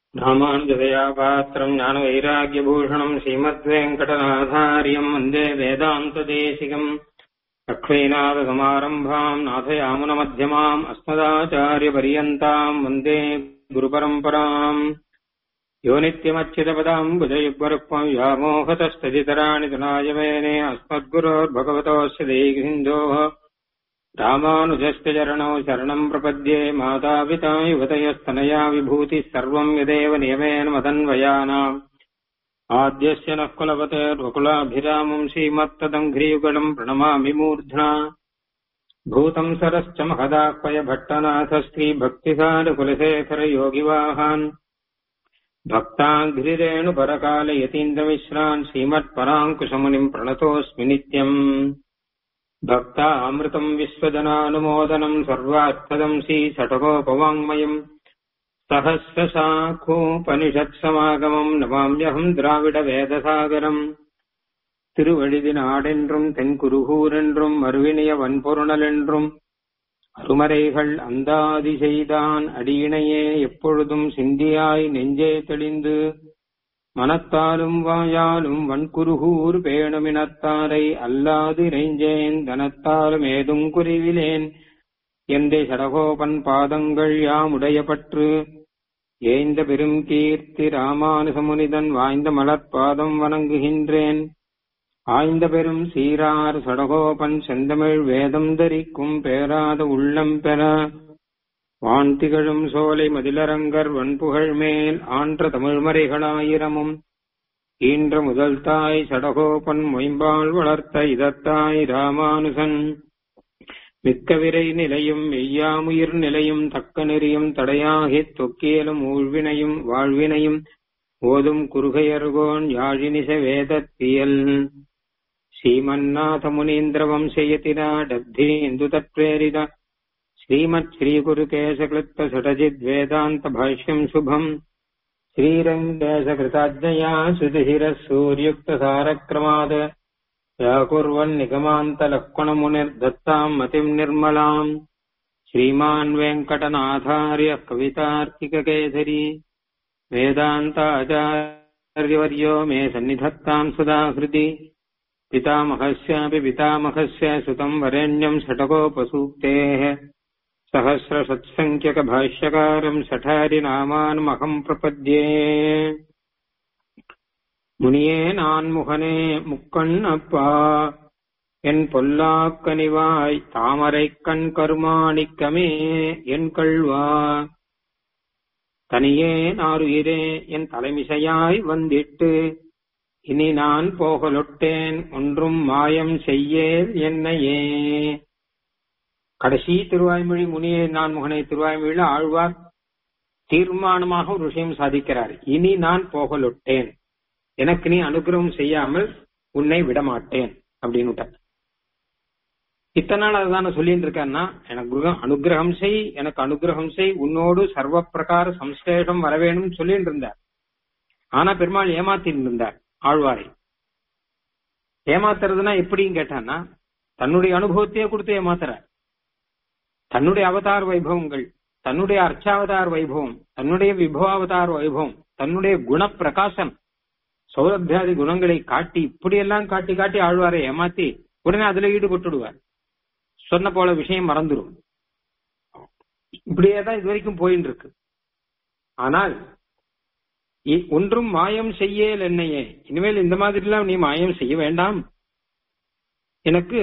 ராமானுஜதயா பாத்திரம் ஞான வைராகியபூஷணம் ஸ்ரீமத்வேங்கடநாதாரியம் வந்தே வேதாந்ததேசிகம் லக்ஷ்மீநாதசமாரம்பாம் நாதயாமுனமத்தியமாம் அஸ்மதாச்சாரியபரியந்தாம் வந்தே குருபரம்பராம் யோ நித்யமச்சிதபதாம் புஜயுக்வருக்மம் व्यामोहतस्तदितराणि तनायमेने अस्मद्गुरोर्भगवतोऽस्य देहिन्दोः रामानुजस्य चरणौ शरणम् प्रपद्ये मातापिता युवतयस्तनया विभूतिः सर्वम् यदेव नियमेन मदन्वयानाम् आद्यस्य नः कुलपतेर्वकुलाभिरामम् श्रीमत्तदङ्घ्रियुगलम् प्रणमामि मूर्ध्ना भूतम् सरश्च महदाह्वय भट्टनाथ श्रीभक्तिसारकुलशेखर योगिवाहान् भक्ताङ्घ्रिरेणुपरकालयतीन्द्रमिश्रान् श्रीमत्पराङ्कुशमुनिम् प्रणतोऽस्मि नित्यम् भक्तामृतम् विश्वजनानुमोदनम् सर्वार्थदम् श्रीषटकोपवाङ्मयम् सहस्रशाखोपनिषत्समागमम् नमाम्यहम् द्राविडवेदसागरम् திருவழிதினாடென்றும் தென்குருகூரென்றும் மறுவினிய வன்பொருணலென்றும் அருமறைகள் அந்தாதி செய்தான் அடியினையே எப்பொழுதும் சிந்தியாய் நெஞ்சே தெளிந்து மனத்தாலும் வாயாலும் வன்குருகூர் பேணுமினத்தாரை அல்லாது இறைஞ்சேன் தனத்தாலும் ஏதும் குறிவிலேன் எந்தை சடகோபன் பாதங்கள் யாமுடைய பற்று ஏய்ந்த பெரும் கீர்த்தி ராமானுசமுனிதன் வாய்ந்த மலர்பாதம் வணங்குகின்றேன் ஆய்ந்த பெரும் சீரார் சடகோபன் செந்தமிழ் வேதம் தரிக்கும் பேராத உள்ளம் பெற வான் திகழும் சோலை மதிலரங்கர் வன்புகழ் மேல் ஆன்ற தமிழ்மறைகளாயிரமும் ஈன்ற முதல் தாய் சடகோபன் மொயம்பால் வளர்த்த இதத்தாய் ராமானுசன் மிக்க விரை நிலையும் மெய்யாமுயிர் நிலையும் தக்க நெறியும் தடையாகித் தொக்கியலும் ஊழ்வினையும் வாழ்வினையும் ஓதும் குறுகையர்கோன் யாழினிச வேதத்தியல் श्रीमन्नाथ मुनीन्द्र वंशयतिराडब्धीन्दु तत्प्रेरित श्रीमत् श्रीगुरुकेशकृत्त षटजिद्वेदान्त भाष्यम् शुभम् श्रीरङ्गेशकृताज्ञया श्रुतिशिरः सूर्युक्त सारक्रमाद व्याकुर्वन्निगमान्तलक्ष्मणमुनिर्दत्ताम् मतिम् निर्मलाम् श्रीमान् वेङ्कटनाथार्यः कवितार्किककेसरी वेदान्ताचार्यवर्यो मे सन्निधत्ताम् सदा हृदि पितामहस्यापि पितामहस्य सुतम् वरेण्यम् षटकोपसूक्तेः सहस्रषत्सङ्ख्यकभाष्यकारम् षठारिनामान्महम् प्रपद्ये முனியே நான் முகனே முக்கண்ணப்பா என் பொல்லாக்கனிவாய் தாமரை கண் கருமாணிக்கமே என் கள்வா தனியே நாருயிரே என் தலைமிசையாய் வந்திட்டு இனி நான் போகலொட்டேன் ஒன்றும் மாயம் செய்யேல் என்னையே கடைசி திருவாய்மொழி முனியே நான் முகனை திருவாய்மொழியில் ஆழ்வார் தீர்மானமாக ஒரு விஷயம் சாதிக்கிறார் இனி நான் போகலொட்டேன் எனக்கு நீ அனுகிரகம் செய்யாமல் உன்னை விடமாட்டேன் அப்படின்னு இத்தனை நாள் அதுதானே சொல்லிட்டு இருக்கேன்னா எனக்கு அனுகிரகம் செய் எனக்கு அனுகிரகம் செய் உன்னோடு சர்வ பிரகார சம்ஸ்லேஷம் வர வேணும்னு சொல்லிட்டு இருந்தார் ஆனா பெருமாள் ஏமாத்தின்னு இருந்தார் ஆழ்வாரை ஏமாத்துறதுன்னா எப்படின்னு கேட்டான்னா தன்னுடைய அனுபவத்தையே கொடுத்து ஏமாத்துற தன்னுடைய அவதார் வைபவங்கள் தன்னுடைய அர்ச்சாவதார் வைபவம் தன்னுடைய விபவாவதார் வைபவம் தன்னுடைய குண பிரகாசம் சௌரபியாதி குணங்களை காட்டி இப்படியெல்லாம் காட்டி காட்டி ஆழ்வாரை ஏமாத்தி உடனே அதுல ஈடுபட்டுடுவார் சொன்ன போல விஷயம் மறந்துடும் இப்படியே தான் இது வரைக்கும் போயின்னு இருக்கு ஆனால் ஒன்றும் மாயம் செய்யல் என்னையே இனிமேல் இந்த மாதிரி எல்லாம் நீ மாயம் செய்ய வேண்டாம் எனக்கு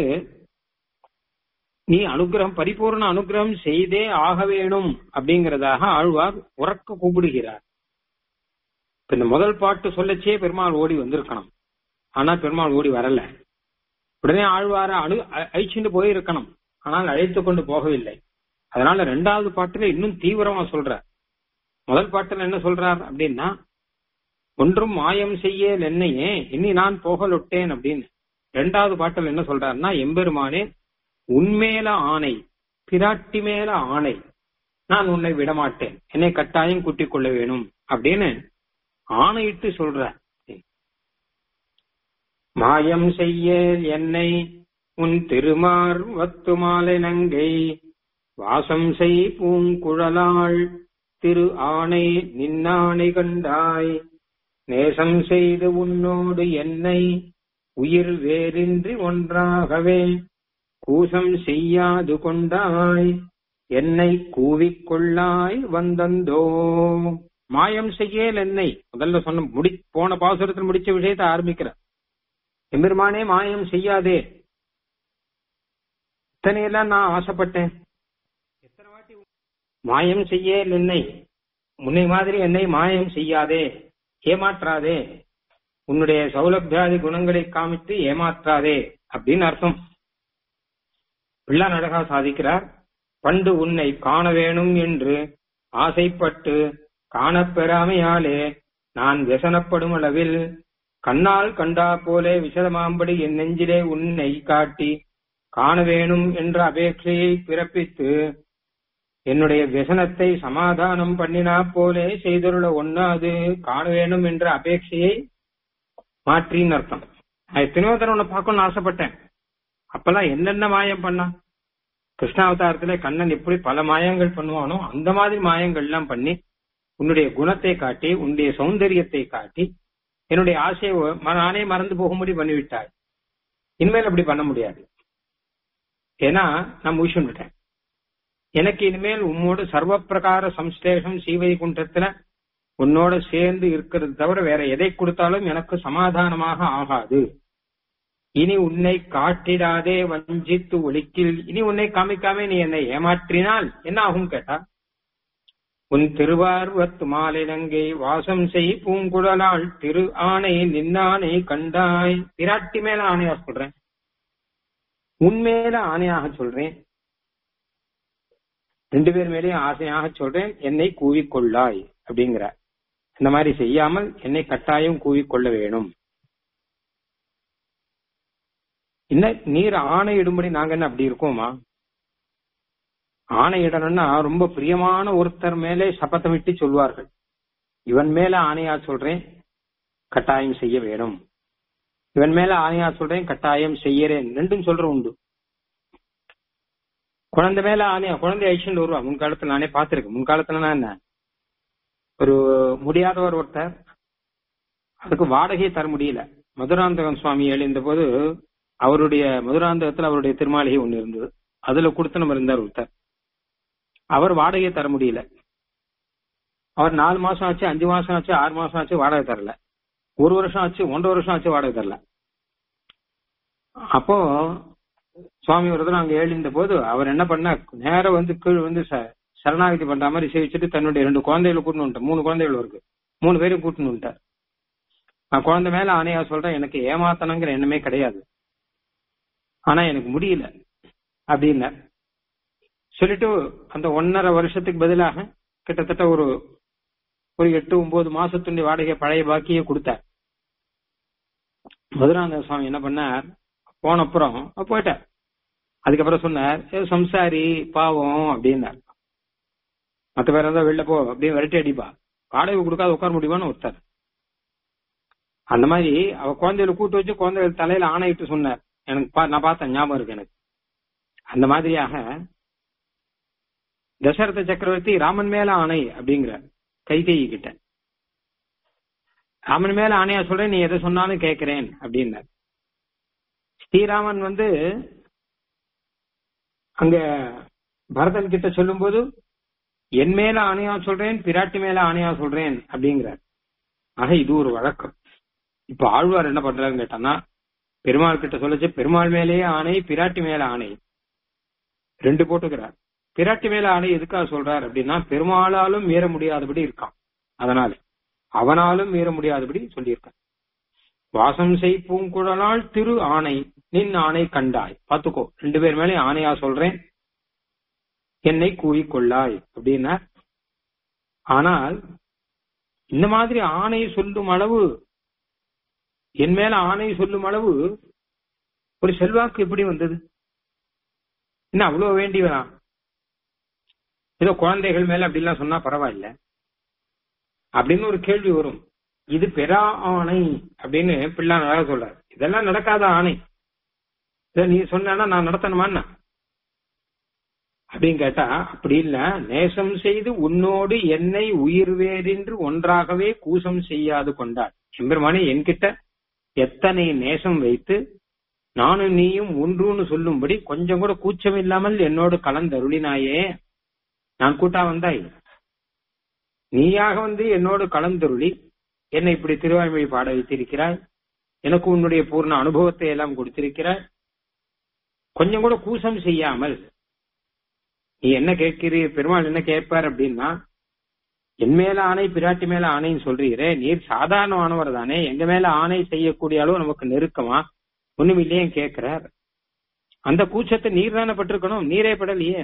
நீ அனுகிரகம் பரிபூர்ண அனுகிரகம் செய்தே ஆக வேணும் அப்படிங்கறதாக ஆழ்வார் உறக்க கூப்பிடுகிறார் இப்ப இந்த முதல் பாட்டு சொல்லச்சே பெருமாள் ஓடி வந்திருக்கணும் ஆனா பெருமாள் ஓடி வரல உடனே ஆழ்வார அணு அழிச்சுட்டு போயிருக்கணும் ஆனால் அழைத்து கொண்டு போகவில்லை அதனால ரெண்டாவது பாட்டுல இன்னும் தீவிரமா சொல்றார் முதல் பாட்டுல என்ன சொல்றார் அப்படின்னா ஒன்றும் மாயம் செய்யல் என்னையே இனி நான் போகலொட்டேன் அப்படின்னு ரெண்டாவது பாட்டில் என்ன சொல்றாருன்னா எம்பெருமானே உன்மேல ஆணை பிராட்டி மேல ஆணை நான் உன்னை விடமாட்டேன் என்னை கட்டாயம் கூட்டிக் கொள்ள வேணும் அப்படின்னு ஆணையிட்டு சொல்ற மாயம் செய்ய என்னை உன் திருமார் வத்து மாலை நங்கை வாசம் செய் பூங்குழலாள் திரு ஆணை நின்னாணை கண்டாய் நேசம் செய்து உன்னோடு என்னை உயிர் வேறின்றி ஒன்றாகவே கூசம் செய்யாது கொண்டாய் என்னை கூவிக்கொள்ளாய் வந்தந்தோ மாயம் செய்யேல் என்னை முதல்ல சொன்ன முடி போன பாசுரத்தில் முடிச்ச விஷயத்தை ஆரம்பிக்கிற எம்பெருமானே மாயம் செய்யாதே இத்தனையெல்லாம் நான் ஆசைப்பட்டேன் எத்தனை வாட்டி மாயம் செய்யேல் என்னை முன்னை மாதிரி என்னை மாயம் செய்யாதே ஏமாற்றாதே உன்னுடைய சௌலபியாதி குணங்களை காமித்து ஏமாற்றாதே அப்படின்னு அர்த்தம் பிள்ளை அழகா சாதிக்கிறார் பண்டு உன்னை காண வேணும் என்று ஆசைப்பட்டு காணப்பெறாமையாலே நான் व्यசனப்படும் அளவில் கண்ணால் கண்டா போலே விசதமாம்படி என் நெஞ்சிலே உன்னை காட்டி காண வேணும் என்ற அபேட்சையை பிறப்பித்து என்னுடைய வியசனத்தை சமாதானம் பண்ணினா போலே செய்தருள ஒண்ணாது காண வேணும் என்ற அபேட்சையை மாற்றின்னு அர்த்தம் நான் எத்தனையோ தடவை உன்னை பார்க்கணும்னு ஆசைப்பட்டேன் அப்பெல்லாம் என்னென்ன மாயம் பண்ணான் கிருஷ்ணாவதாரத்துல கண்ணன் எப்படி பல மாயங்கள் பண்ணுவானோ அந்த மாதிரி மாயங்கள் எல்லாம் பண்ணி உன்னுடைய குணத்தை காட்டி உன்னுடைய சௌந்தரியத்தை காட்டி என்னுடைய ஆசையை ம- நானே மறந்து போகும்படி பண்ணிவிட்டாய் இனிமேல் அப்படி பண்ண முடியாது ஏன்னா நான் முழிச்சுட்டேன் எனக்கு இனிமேல் உம்மோடு சர்வ பிரகார சம்ஸ்லேஷம் சீவைகுண்டத்துல உன்னோட சேர்ந்து இருக்கிறது தவிர வேற எதை கொடுத்தாலும் எனக்கு சமாதானமாக ஆகாது இனி உன்னை காட்டிடாதே வஞ்சித்து ஒழிக்கில் இனி உன்னை காமிக்காம நீ என்னை ஏமாற்றினால் என்ன ஆகும் கேட்டா உன் திருவார்வத்து மாலிலங்கை வாசம் செய் பூங்குழலாள் திரு ஆணை நின்னானை கண்டாய் பிராட்டி மேல ஆணையா சொல்றேன் உன்மேல ஆணையாக சொல்றேன் ரெண்டு பேர் மேலேயும் ஆசையாக சொல்றேன் என்னை கூவிக்கொள்ளாய் அப்படிங்கிற இந்த மாதிரி செய்யாமல் என்னை கட்டாயம் கூவிக்கொள்ள வேணும் என்ன நீர் ஆணையிடும்படி நாங்க என்ன அப்படி இருக்கோமா ஆணையிடணும்னா ரொம்ப பிரியமான ஒருத்தர் மேலே சபதம் விட்டு சொல்வார்கள் இவன் மேல ஆணையா சொல்றேன் கட்டாயம் செய்ய வேணும் இவன் மேல ஆணையா சொல்றேன் கட்டாயம் செய்யறேன் ரெண்டும் சொல்ற உண்டு குழந்தை மேல ஆணையா குழந்தை ஐஷன் வருவா முன்காலத்துல நானே பார்த்திருக்கேன் முன்காலத்துலனா என்ன ஒரு முடியாதவர் ஒருத்தர் அதுக்கு வாடகையை தர முடியல மதுராந்தகம் சுவாமி எழுந்த போது அவருடைய மதுராந்தகத்துல அவருடைய திருமாளிகை ஒண்ணு இருந்தது அதுல கொடுத்தனம் இருந்தார் ஒருத்தர் அவர் வாடகையை தர முடியல அவர் நாலு மாசம் ஆச்சு அஞ்சு மாசம் ஆச்சு ஆறு மாசம் ஆச்சு வாடகை தரல ஒரு வருஷம் ஆச்சு ஒன்றரை வருஷம் ஆச்சு வாடகை தரல அப்போ சுவாமி ஒரு தடவை அங்க எழுந்த போது அவர் என்ன பண்ண நேரா வந்து கீழ் வந்து ச- சரணாகதி பண்ற மாதிரி சேவிச்சுட்டு தன்னுடைய ரெண்டு குழந்தைகளை கூட்டணும் வந்துட்டார். மூணு குழந்தைகள் இருக்கு மூணு பேரும் கூட்டணும் வந்துட்டார். நான் குழந்தை மேல ஆணையா சொல்றேன் எனக்கு ஏமாத்தணுங்கிற எண்ணமே கிடையாது ஆனா எனக்கு முடியல அப்படின்னார் சொல்லிட்டு அந்த ஒன்னரை வருஷத்துக்கு பதிலாக கிட்டத்தட்ட ஒரு ஒரு எட்டு ஒன்பது மாசத்துடைய வாடகை பழைய பாக்கியே கொடுத்தார் மதுராந்த சுவாமி என்ன பண்ணார் போன அப்புறம் போயிட்டார் அதுக்கப்புறம் சொன்னார் "ஏ, சம்சாரி பாவம் அப்படின்னார் மத்த பேர் ஏதாவது வெளில போ அப்படின்னு விரட்டி அடிப்பா வாடகை கொடுக்காத உட்கார முடியுமான்னு ஒருத்தர் அந்த மாதிரி அவ குழந்தைகளை கூட்டு வச்சு குழந்தைகள் தலையில ஆணையிட்டு சொன்னார் எனக்கு பா- நான் பார்த்தேன் ஞாபகம் இருக்கு எனக்கு அந்த மாதிரியாக தசரத சக்கரவர்த்தி ராமன் மேல ஆணை அப்படிங்கிற கைகேயி கிட்ட ராமன் மேல ஆணையா சொல்றேன் நீ எதை சொன்னாலும் கேட்கிறேன் அப்படின்னார் ஸ்ரீராமன் வந்து அங்க பரதன் கிட்ட சொல்லும்போது என் மேல ஆணையா சொல்றேன் பிராட்டி மேல ஆணையா சொல்றேன் அப்படிங்கிறார் ஆக இது ஒரு வழக்கம் இப்ப ஆழ்வார் என்ன பண்றாருன்னு கேட்டான்னா பெருமாள் கிட்ட சொல்லச்சு பெருமாள் மேலேயே ஆணை பிராட்டி மேல ஆணை ரெண்டு போட்டுக்கிறார் பிராட்டி மேல ஆணை எதுக்காக சொல்றார் அப்படின்னா பெருமாளாலும் மீற முடியாதபடி இருக்கான் அதனால அவனாலும் மீற முடியாதபடி சொல்லியிருக்கான் வாசம் செய் பூங்குழலால் திரு ஆணை நின் ஆணை கண்டாய் பாத்துக்கோ ரெண்டு பேர் மேலே ஆணையா சொல்றேன் என்னை கூவிக்கொள்ளாய் அப்படின்னா ஆனால் இந்த மாதிரி ஆணை சொல்லும் அளவு என் மேல ஆணை சொல்லும் அளவு ஒரு செல்வாக்கு எப்படி வந்தது என்ன அவ்வளவு வேண்டியவனா ஏதோ குழந்தைகள் மேல அப்படிலாம் சொன்னா பரவாயில்ல அப்படின்னு ஒரு கேள்வி வரும் இது பெரா ஆணை அப்படின்னு பிள்ளை நல்லா சொல்றாரு இதெல்லாம் நடக்காத ஆணை இதை நீ சொன்னா நான் நடத்தணுமா அப்படின்னு கேட்டா அப்படி இல்ல நேசம் செய்து உன்னோடு என்னை உயிர் வேறென்று ஒன்றாகவே கூசம் செய்யாது கொண்டார் எம்பெருமானே என்கிட்ட எத்தனை நேசம் வைத்து நானும் நீயும் ஒன்றுன்னு சொல்லும்படி கொஞ்சம் கூட கூச்சம் இல்லாமல் என்னோடு கலந்தருளினாயே நான் கூட்டா வந்தாய் நீயாக வந்து என்னோடு கலந்தருளி என்னை இப்படி திருவாய்மொழி பாட வைத்திருக்கிறாய் எனக்கு உன்னுடைய பூர்ண அனுபவத்தை எல்லாம் கொடுத்திருக்கிறாய் கொஞ்சம் கூட கூசம் செய்யாமல் நீ என்ன கேட்கிறீர் பெருமாள் என்ன கேட்பார் அப்படின்னா என் மேல ஆணை பிராட்டி மேல ஆணைன்னு சொல்றீரே நீர் சாதாரணமானவர் தானே எங்க மேல ஆணை செய்யக்கூடிய அளவு நமக்கு நெருக்கமா ஒண்ணும் இல்லையே கேட்கிறார் அந்த கூச்சத்தை நீர் தானே பட்டிருக்கணும் நீரே படலையே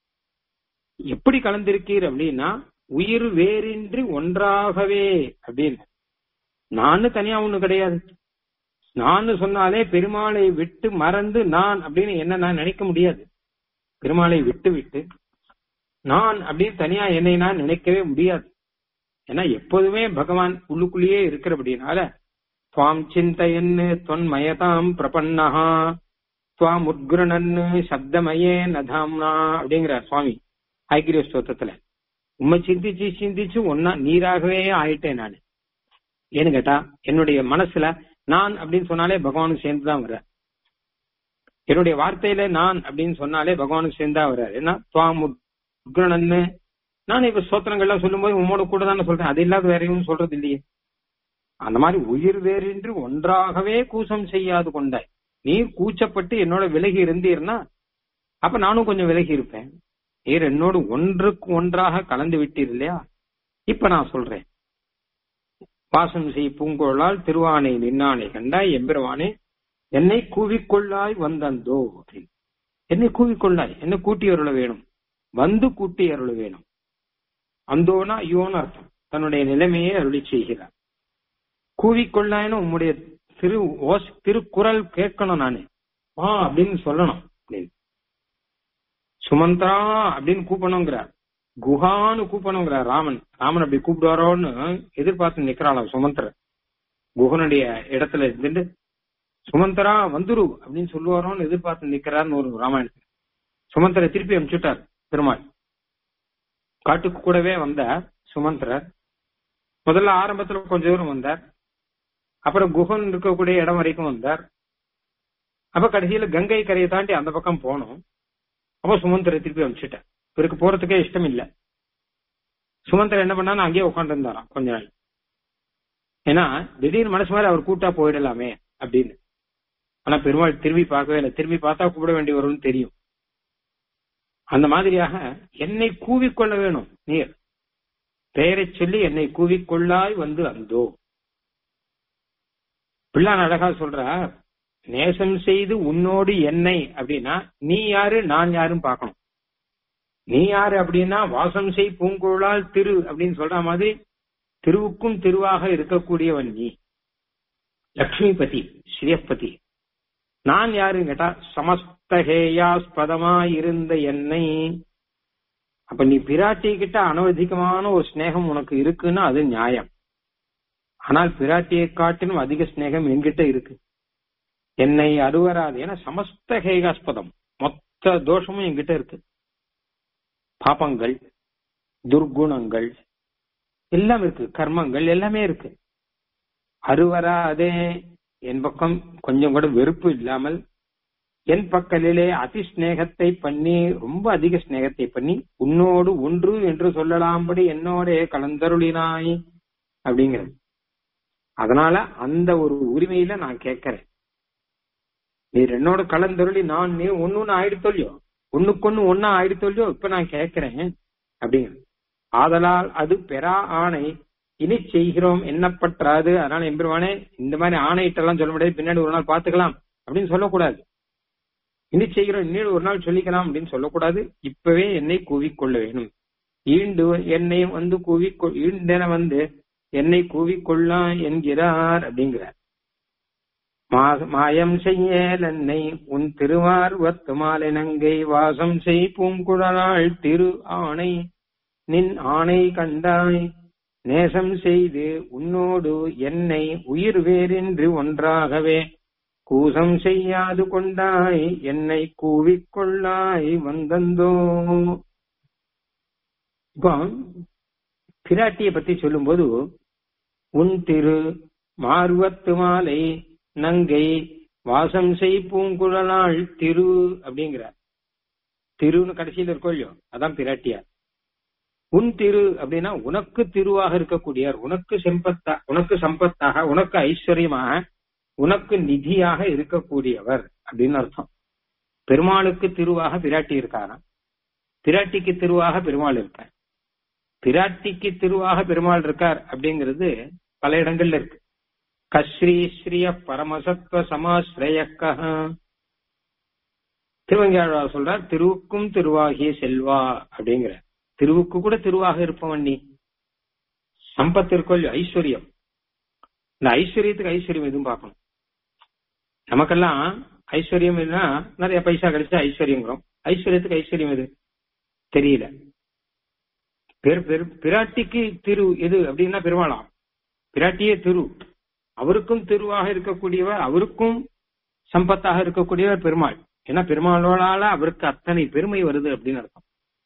எப்படி கலந்திருக்கீர் அப்படின்னா உயிர் வேறின்றி ஒன்றாகவே அப்படின்னு நானு தனியா ஒண்ணு கிடையாது நான் சொன்னாலே பெருமாளை விட்டு மறந்து நான் அப்படின்னு என்ன நான் நினைக்க முடியாது பெருமாளை விட்டு விட்டு நான் அப்படின்னு தனியா என்னை நான் நினைக்கவே முடியாது ஏன்னா எப்போதுமே பகவான் உள்ளுக்குள்ளேயே இருக்கிறபடினால துவாம் சிந்தையன்னு தொன்மயதாம் பிரபன்னஹா துவாம் உத்குரணன்னு சப்தமயே நதாம்னா அப்படிங்கிறார் சுவாமி ஐக்கிரிய ஸ்தோத்திரத்துல உண்மை சிந்திச்சு சிந்திச்சு ஒன்னா நீராகவே ஆயிட்டேன் நான் ஏன்னு கேட்டா என்னுடைய மனசுல நான் அப்படின்னு சொன்னாலே பகவானுக்கு சேர்ந்துதான் வர்ற என்னுடைய வார்த்தையில நான் அப்படின்னு சொன்னாலே பகவானுக்கு சேர்ந்தா வர்றாரு ஏன்னா துவாம் உக்ரணன்னு நான் இப்ப ஸ்தோத்திரங்கள்லாம் சொல்லும்போது உம்மோட கூட தானே சொல்றேன் அது இல்லாத வேற எதுவும் சொல்றது இல்லையே அந்த மாதிரி உயிர் வேறின்றி ஒன்றாகவே கூசம் செய்யாது கொண்டாய் நீ கூச்சப்பட்டு என்னோட விலகி இருந்தீர்னா அப்ப நானும் கொஞ்சம் விலகி இருப்பேன் நீர் என்னோடு ஒன்றுக்கு ஒன்றாக கலந்து விட்டீர் இல்லையா இப்ப நான் சொல்றேன் வாசம் செய் பூங்கோளால் திருவானை நின்னானை கண்டாய் எம்பெருவானே என்னை கூவிக்கொள்ளாய் வந்தந்தோ அப்படின்னு என்னை கூவிக்கொள்ளாய் என்ன கூட்டி அருள வேணும் வந்து கூட்டி அருள வேணும் அந்தோனா ஐயோன்னு அர்த்தம் தன்னுடைய நிலைமையை அருளி செய்கிறார் கூவிக்கொள்ளாயின்னு உம்முடைய திரு ஓஸ் திருக்குறள் கேட்கணும் நானு ஆ அப்படின்னு சொல்லணும் அப்படின்னு சுமந்தரா அப்படின்னு கூப்பிடணுங்கிறார் குஹான்னு கூப்பிடணுங்கிறார் ராமன் ராமன் அப்படி கூப்பிடுவாரோன்னு எதிர்பார்த்து நிக்கிறாளாம் சுமந்தர குஹனுடைய இடத்துல இருந்துட்டு சுமந்தரா வந்துரு அப்படின்னு சொல்லுவாரோன்னு எதிர்பார்த்து நிக்கிறார்னு ஒரு ராமாயணத்துல சுமந்தரை திருப்பி அனுப்பிச்சுட்டார் பெருமாள் காட்டுக்கு கூடவே வந்தார் சுமந்திரர் முதல்ல ஆரம்பத்துல கொஞ்ச தூரம் வந்தார் அப்புறம் குஹன் இருக்கக்கூடிய இடம் வரைக்கும் வந்தார் அப்ப கடைசியில கங்கை கரையை தாண்டி அந்த பக்கம் போனோம் அப்ப சுமந்திர திருப்பி அனுப்பிச்சுட்டேன் இவருக்கு போறதுக்கே இஷ்டம் இல்ல சுமந்திரன் என்ன பண்ணா அங்கேயே உட்காந்து இருந்தாராம் கொஞ்ச நாள் ஏன்னா திடீர்னு மனசு மாதிரி அவர் கூட்டா போயிடலாமே அப்படின்னு ஆனா பெருமாள் திரும்பி பார்க்கவே இல்லை திரும்பி பார்த்தா கூப்பிட வேண்டி வரும்னு தெரியும் அந்த மாதிரியாக என்னை கூவிக்கொள்ள வேணும் நீர் பெயரை சொல்லி என்னை கூவிக்கொள்ளாய் வந்து அந்தோ பிள்ளான் அழகா சொல்ற நேசம் செய்து உன்னோடு என்னை அப்படின்னா நீ யாரு நான் யாரும் பார்க்கணும் நீ யாரு அப்படின்னா வாசம் செய் பூங்குழலால் திரு அப்படின்னு சொல்ற மாதிரி திருவுக்கும் திருவாக இருக்கக்கூடியவன் நீ லக்ஷ்மிபதி ஸ்ரீயப்பதி நான் யாருன்னு கேட்டா சமஸ்தகேயாஸ்பதமா இருந்த என்னை அப்ப நீ பிராட்டி கிட்ட அனவதிகமான ஒரு ஸ்நேகம் உனக்கு இருக்குன்னா அது நியாயம் ஆனால் பிராட்டியை காட்டிலும் அதிக ஸ்நேகம் என்கிட்ட இருக்கு என்னை அருவராது ஏன்னா சமஸ்த ஹேகாஸ்பதம் மொத்த தோஷமும் என்கிட்ட இருக்கு பாபங்கள் துர்குணங்கள் எல்லாம் இருக்கு கர்மங்கள் எல்லாமே இருக்கு அருவராதே என் பக்கம் கொஞ்சம் கூட வெறுப்பு இல்லாமல் என் பக்கலிலே அதி ஸ்நேகத்தை பண்ணி ரொம்ப அதிக ஸ்நேகத்தை பண்ணி உன்னோடு ஒன்று என்று சொல்லலாம்படி என்னோட கலந்தருளினாய் அப்படிங்கிறது அதனால அந்த ஒரு உரிமையில நான் கேட்கிறேன் நீர் என்னோட கலந்தருளி நான் நீ ஒன்னு ஆயிடுத்தொல்லியோ ஒண்ணுக்கொன்னு ஒன்னா ஆயிடுத்தொல்லியோ இப்ப நான் கேட்கிறேன் அப்படிங்கிறது ஆதலால் அது பெறா ஆணை இனி செய்கிறோம் என்னப்பற்றாது அதனால எம்பெருமானே இந்த மாதிரி ஆணையிட்டெல்லாம் சொல்ல முடியாது பின்னாடி ஒரு நாள் பாத்துக்கலாம் அப்படின்னு சொல்லக்கூடாது இனி செய்கிறோம் இன்னொரு ஒரு நாள் சொல்லிக்கலாம் அப்படின்னு சொல்லக்கூடாது இப்பவே என்னை கூவிக்கொள்ள வேணும் ஈண்டு என்னை வந்து கூவி ஈண்டென வந்து என்னை கூவிக்கொள்ளா என்கிறார் அப்படிங்கிறார் மாயம் செய்யல் என்னை உன் திருவார்வத்து மாலினங்கை வாசம் செய் பூங்குழலாள் திரு ஆணை நின் ஆணை கண்டாய் நேசம் செய்து உன்னோடு என்னை உயிர் வேறின்றி ஒன்றாகவே கூசம் செய்யாது கொண்டாய் என்னை கூவிக்கொள்ளாய் வந்தந்தோ இப்போ பிராட்டியை பத்தி சொல்லும்போது உன் திரு மார்வத்து மாலை நங்கை வாசம் செய் பூங்குழலாள் திரு அப்படிங்கிறார் திருன்னு கடைசியில் இருக்கோ இல்லையோ அதான் பிராட்டியார் உன் திரு அப்படின்னா உனக்கு திருவாக இருக்கக்கூடியவர் உனக்கு செம்பத்தா உனக்கு சம்பத்தாக உனக்கு ஐஸ்வர்யமாக உனக்கு நிதியாக இருக்கக்கூடியவர் அப்படின்னு அர்த்தம் பெருமாளுக்கு திருவாக பிராட்டி இருக்காராம் பிராட்டிக்கு திருவாக பெருமாள் இருக்கார் பிராட்டிக்கு திருவாக பெருமாள் இருக்கார் அப்படிங்கிறது பல இடங்கள்ல இருக்கு கஸ்ரீ ஸ்ரீய பரமசத்வ சமாஸ்ரயக்க திருவங்கியாழ்வார் சொல்றார் திருவுக்கும் திருவாகிய செல்வா அப்படிங்கிற திருவுக்கு கூட திருவாக இருப்பவன் நீ சம்பத்திற்குள் ஐஸ்வர்யம் இந்த ஐஸ்வர்யத்துக்கு ஐஸ்வர்யம் எதுவும் பார்க்கணும் நமக்கெல்லாம் ஐஸ்வர்யம் என்ன நிறைய பைசா கிடைச்சா ஐஸ்வர்யங்கிறோம் ஐஸ்வர்யத்துக்கு ஐஸ்வர்யம் எது தெரியல பெரு பெரு பிராட்டிக்கு திரு எது அப்படின்னா பெருமாளாம் பிராட்டியே திரு அவருக்கும் திருவாக இருக்கக்கூடியவர் அவருக்கும் சம்பத்தாக இருக்கக்கூடியவர் பெருமாள் ஏன்னா பெருமாளோடால அவருக்கு அத்தனை பெருமை வருது அப்படின்னு அர்த்தம்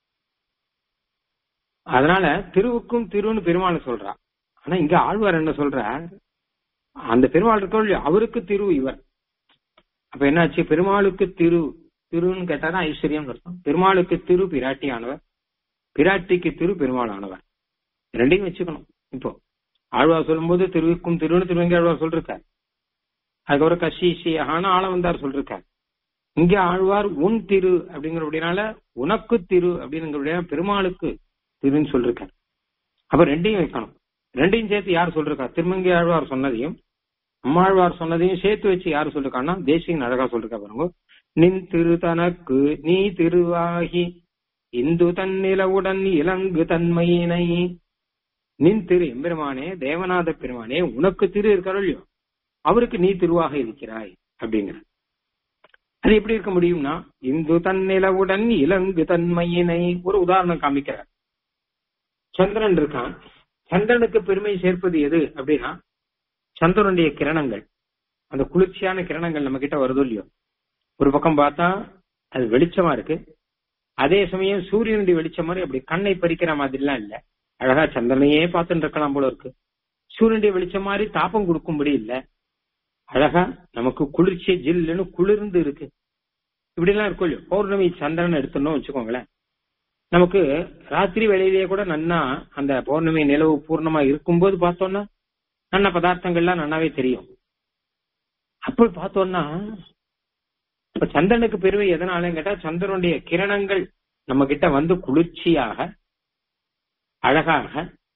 அதனால திருவுக்கும் திருன்னு பெருமாள் சொல்றா ஆனா இங்க ஆழ்வார் என்ன சொல்ற அந்த பெருமாள் இருக்க அவருக்கு திரு இவர் அப்ப என்னாச்சு பெருமாளுக்கு திரு திருன்னு கேட்டாரா ஐஸ்வர்யம் அர்த்தம் பெருமாளுக்கு திரு பிராட்டியானவர் பிராட்டிக்கு திரு பெருமாளானவர் ரெண்டையும் வச்சுக்கணும் இப்போ ஆழ்வார் சொல்லும்போது திருவிக்கும் திருன்னு திருவங்கி ஆழ்வார் சொல்லிருக்கார் அதுக்கப்புறம் கஷி ஷி ஆனா ஆள வந்தார் சொல்லிருக்கார் இங்க ஆழ்வார் உன் திரு அப்படிங்கிறபடினால உனக்கு திரு அப்படிங்கிறபடியா பெருமாளுக்கு திருன்னு சொல்லிருக்கார் அப்ப ரெண்டையும் வைக்கணும் ரெண்டையும் சேர்த்து யார் சொல்லிருக்கா திருமங்கி ஆழ்வார் சொன்னதையும் அம்மாழ்வார் சொன்னதையும் சேர்த்து வச்சு யார் சொல்லிருக்கான்னா தேசியன் அழகா சொல்லிருக்கா பாருங்க நின் திரு தனக்கு நீ திருவாகி இந்து தன்னிலவுடன் இலங்கு தன்மையினை நின் திரு எம்பெருமானே தேவநாத பெருமானே உனக்கு திரு இருக்காரோ இல்லையோ அவருக்கு நீ திருவாக இருக்கிறாய் அப்படிங்கிற அது எப்படி இருக்க முடியும்னா இந்து தன்னிலவுடன் இலங்கு தன்மையினை ஒரு உதாரணம் காமிக்கிறார் சந்திரன் இருக்கான் சந்திரனுக்கு பெருமை சேர்ப்பது எது அப்படின்னா சந்திரனுடைய கிரணங்கள் அந்த குளிர்ச்சியான கிரணங்கள் நம்ம கிட்ட வருதோ இல்லையோ ஒரு பக்கம் பார்த்தா அது வெளிச்சமா இருக்கு அதே சமயம் சூரியனுடைய வெளிச்சம் மாதிரி அப்படி கண்ணை பறிக்கிற மாதிரிலாம் இல்ல அழகா சந்திரனையே பார்த்துட்டு இருக்கலாம் போல இருக்கு சூரியனுடைய வெளிச்சம் மாதிரி தாப்பம் கொடுக்கும்படி இல்ல அழகா நமக்கு குளிர்ச்சி ஜில்லுன்னு குளிர்ந்து இருக்கு இப்படி எல்லாம் இருக்கும் இல்லையோ பௌர்ணமி சந்திரன் எடுத்தோம்னு வச்சுக்கோங்களேன் நமக்கு ராத்திரி வேளையிலேயே கூட நன்னா அந்த பௌர்ணமி நிலவு பூர்ணமா இருக்கும்போது பார்த்தோம்னா நல்ல பதார்த்தங்கள்லாம் நன்னாவே தெரியும் அப்படி பார்த்தோம்னா இப்ப சந்திரனுக்கு பெருமை எதனாலன்னு கேட்டா சந்திரனுடைய கிரணங்கள் நம்ம கிட்ட வந்து குளிர்ச்சியாக அழகாக